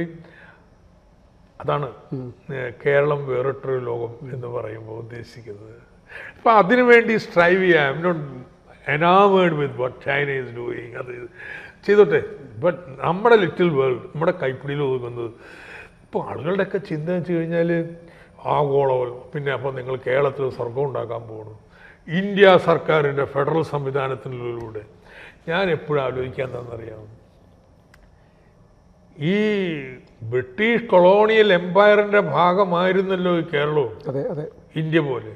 അതാണ് ഏഹ് കേരളം വേറിട്ടൊരു ലോകം എന്ന് പറയുമ്പോൾ ഉദ്ദേശിക്കുന്നത് അപ്പം അതിനുവേണ്ടി സ്ട്രൈവ് ചെയ്യാം I not enamoured with what China is doing അത് ഇത് ചെയ്തോട്ടെ ബട്ട് നമ്മുടെ ലിറ്റിൽ വേൾഡ് നമ്മുടെ കൈപ്പിടിയിൽ ഒതുങ്ങുന്നത് ഇപ്പോൾ ആളുകളുടെയൊക്കെ ചിന്ത വെച്ച് കഴിഞ്ഞാൽ ആഗോളവൽ പിന്നെ അപ്പോൾ നിങ്ങൾ കേരളത്തിൽ സ്വർഗം ഉണ്ടാക്കാൻ പോകുന്നു ഇന്ത്യ സർക്കാരിൻ്റെ ഫെഡറൽ സംവിധാനത്തിലൂടെ ഞാൻ എപ്പോഴും ആലോചിക്കാൻ തന്നറിയാം ഈ ബ്രിട്ടീഷ് കൊളോണിയൽ എംപയറിന്റെ ഭാഗമായിരുന്നല്ലോ ഈ കേരളവും അതെ അതെ ഇന്ത്യ പോലെ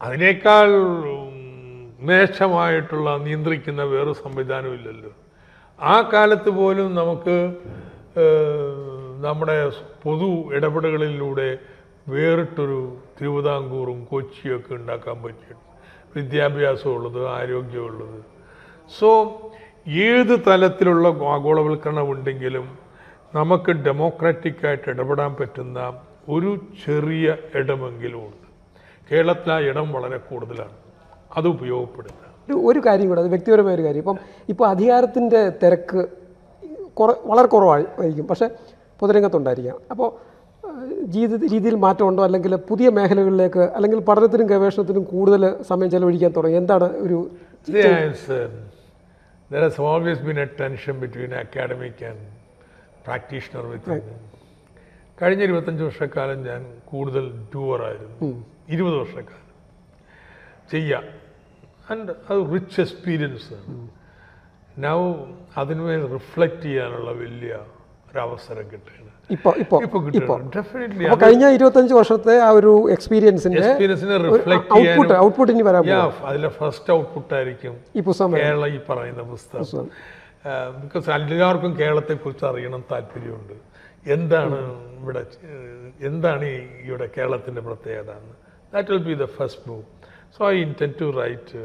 അതിനേക്കാൾ ഉം, മേശമായിട്ടുള്ള നിയന്ത്രിക്കുന്ന വേറെ സംവിധാനമില്ലല്ലോ ആ കാലത്ത് പോലും നമുക്ക് ഏഹ്, നമ്മുടെ പൊതു ഇടപെടലുകളിലൂടെ വേറിട്ടൊരു തിരുവിതാംകൂറും കൊച്ചിയൊക്കെ ഉണ്ടാക്കാൻ പറ്റിയിട്ടുണ്ട് വിദ്യാഭ്യാസമുള്ളത് ആരോഗ്യമുള്ളത് സോ ഏത് തലത്തിലുള്ള ആഗോളവൽക്കരണം ഉണ്ടെങ്കിലും നമുക്ക് ഡെമോക്രാറ്റിക് ആയിട്ട് ഇടപെടാൻ പറ്റുന്ന ഒരു ചെറിയ ഇടമെങ്കിലും ഉണ്ട് കേരളത്തിൽ ആ ഇടം വളരെ കൂടുതലാണ് അത് ഉപയോഗപ്പെടുത്തുക ഒരു ഒരു കാര്യം കൂടെ അത് വ്യക്തിപരമായ ഒരു കാര്യം ഇപ്പം ഇപ്പോൾ അധികാരത്തിൻ്റെ തിരക്ക് കുറ വളരെ കുറവായിരിക്കും പക്ഷേ പൊതുരംഗത്തുണ്ടായിരിക്കാം അപ്പോൾ ജീവിത രീതിയിൽ മാറ്റമുണ്ടോ അല്ലെങ്കിൽ പുതിയ മേഖലകളിലേക്ക് അല്ലെങ്കിൽ പഠനത്തിനും ഗവേഷണത്തിനും കൂടുതൽ സമയം ചെലവഴിക്കാൻ തുടങ്ങി എന്താണ് ഒരു There's, um, there has always been a tension between academic and practitioner within. കഴിഞ്ഞ ഇരുപത്തഞ്ച് വർഷക്കാലം ഞാൻ കൂടുതൽ ഡൂവറായിരുന്നു ഇരുപത് വർഷക്കാലം ചെയ്യാം ആൻഡ് അത് റിച്ച് എക്സ്പീരിയൻസ് ആണ് നൗ അതിന്മേൽ റിഫ്ലക്റ്റ് ചെയ്യാനുള്ള വലിയ ഒരവസരം കിട്ടുകയാണ് ഇപ്പോൾ ഇപ്പോൾ ഇപ്പൊ കിട്ടുകയാണ് ഡെഫിനറ്റ്ലി അപ്പോൾ കഴിഞ്ഞ ഇരുപത്തഞ്ച് വർഷത്തെ ആ ഒരു എക്സ്പീരിയൻസിൻ്റെ എക്സ്പീരിയൻസിനെ റിഫ്ലക്ട് ഔട്ട്പുട്ട് ചെയ്യാനും ഔട്ട്പുട്ട് ഇനി വരാൻ Yeah, അതിലെ ഫസ്റ്റ് ഔട്ട്പുട്ട് ആയിരിക്കും ഈ പുസ്തകം വരാൻ. കേരള ഈ പറയുന്ന പുസ്തകം ബിക്കോസ് എല്ലാവർക്കും കേരളത്തെക്കുറിച്ച് അറിയണം താല്പര്യമുണ്ട് എന്താണ് ഇവിടെ ഏഹ്, എന്താണ് ഈ ഇവിടെ കേരളത്തിൻ്റെ പ്രത്യേകത എന്ന് that will be the first move so I intent to write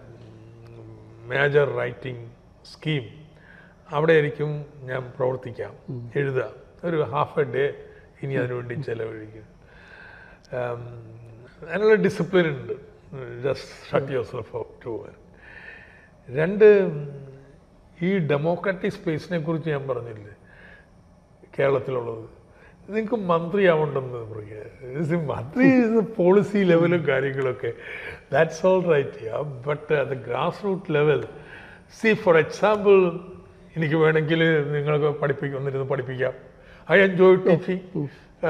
major writing scheme അവിടെ ആയിരിക്കും ഞാൻ പ്രവർത്തിക്കാം എഴുതുക ഒരു ഹാഫ് എ ഡേ ഇനി അതിനുവേണ്ടി ചെലവഴിക്കും um, അതിനുള്ള ഡിസിപ്ലിൻ ഉണ്ട് just shut yourself out to രണ്ട് ഈ ഡെമോക്രാറ്റിക് സ്പേസിനെ കുറിച്ച് ഞാൻ പറഞ്ഞില്ലേ കേരളത്തിലുള്ളത് നിങ്ങൾക്ക് മന്ത്രിയാവണ്ടെന്ന് പറയുക മന്ത്രി പോളിസി ലെവലും കാര്യങ്ങളൊക്കെ ദാറ്റ്സ് ഓൾ റൈറ്റ് ബട്ട് അത് grass root level see for example എനിക്ക് വേണമെങ്കിൽ നിങ്ങൾക്ക് പഠിപ്പിക്കും വന്നിരുന്ന് പഠിപ്പിക്കാം ഐ എൻജോയ് ടീച്ചിങ്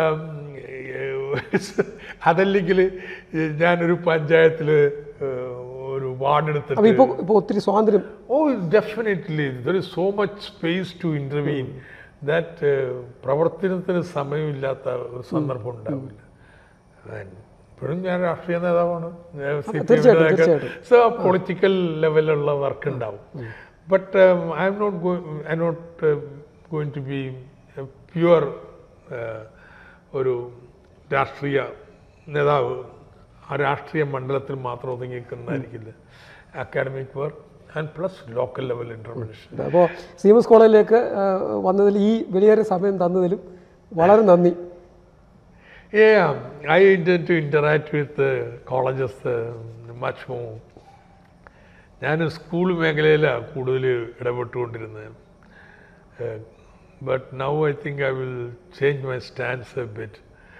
അതല്ലെങ്കിൽ ഞാനൊരു പഞ്ചായത്തിൽ ഒരു വാർഡ് എടുത്തിട്ട് അപ്പോൾ ഇപ്പോൾ ഇപ്പോൾ ഒത്തിരി സ്വാതന്ത്ര്യം Oh, definitely. There is so much space to intervene that uh, പ്രവർത്തനത്തിന് സമയമില്ലാത്ത ഒരു സന്ദർഭം ഉണ്ടാവില്ല And ഇപ്പോഴും ഞാൻ രാഷ്ട്രീയ നേതാവാണ് തീർച്ചയായിട്ടും, തീർച്ചയായിട്ടും. സോ പൊളിറ്റിക്കൽ ലെവലിലുള്ള വർക്ക് ഉണ്ടാവും but I'm not I not going to be pure ഒരു രാഷ്ട്രീയ നേതാവ് ആ രാഷ്ട്രീയ മണ്ഡലത്തിൽ മാത്രം ഒതുങ്ങി നിൽക്കുന്നതായിരിക്കില്ല academic work and plus local level intervention അപ്പോൾ സി എം എസ് കോളേജിലേക്ക് ആ, വന്നതിൽ ഈ വലിയൊരു സമയം തന്നതിലും വളരെ നന്ദി Yeah, I intend to interact with the colleges uh, much more. ഞാൻ സ്കൂൾ മേഖലയിലാണ് കൂടുതൽ ഇടപെട്ടുകൊണ്ടിരുന്നത് but now I think I will change my stands a bit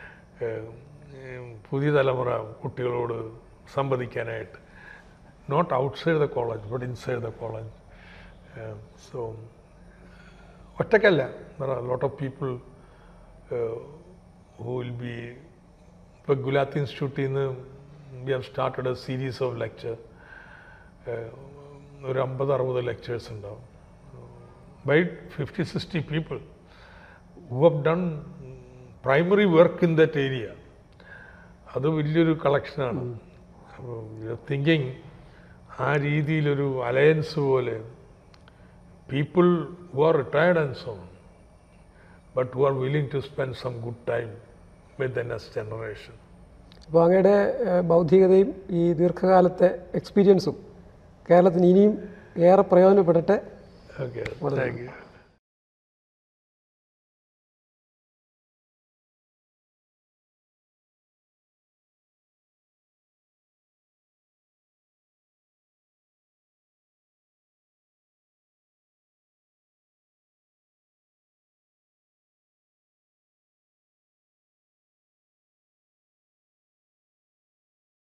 പുതിയ തലമുറ കുട്ടികളോട് സംവദിക്കാനായിട്ട് not outside the college but inside the college so ഒറ്റക്കല്ല lot of people who will be ഇപ്പോൾ ഗുലാത്തി ഇൻസ്റ്റിറ്റ്യൂട്ടിൽ നിന്ന് we have started a series of lecture ഒരു അമ്പത് അറുപത് ലെക്ചേഴ്സ് ഉണ്ടാവും by fifty sixty people who have done primary work in that area അത് വലിയൊരു കളക്ഷനാണ് തിങ്കിങ് ആ രീതിയിലൊരു അലയൻസ് പോലെ people who are retired and so but who are willing to spend some good time with the next generation. അപ്പോൾ അങ്ങയുടെ ഏഹ്, ബൗദ്ധികതയും ഈ ദീർഘകാലത്തെ എക്സ്പീരിയൻസും കേരളത്തിന് ഇനിയും ഏറെ പ്രയോജനപ്പെടട്ടെ Okay, thank you.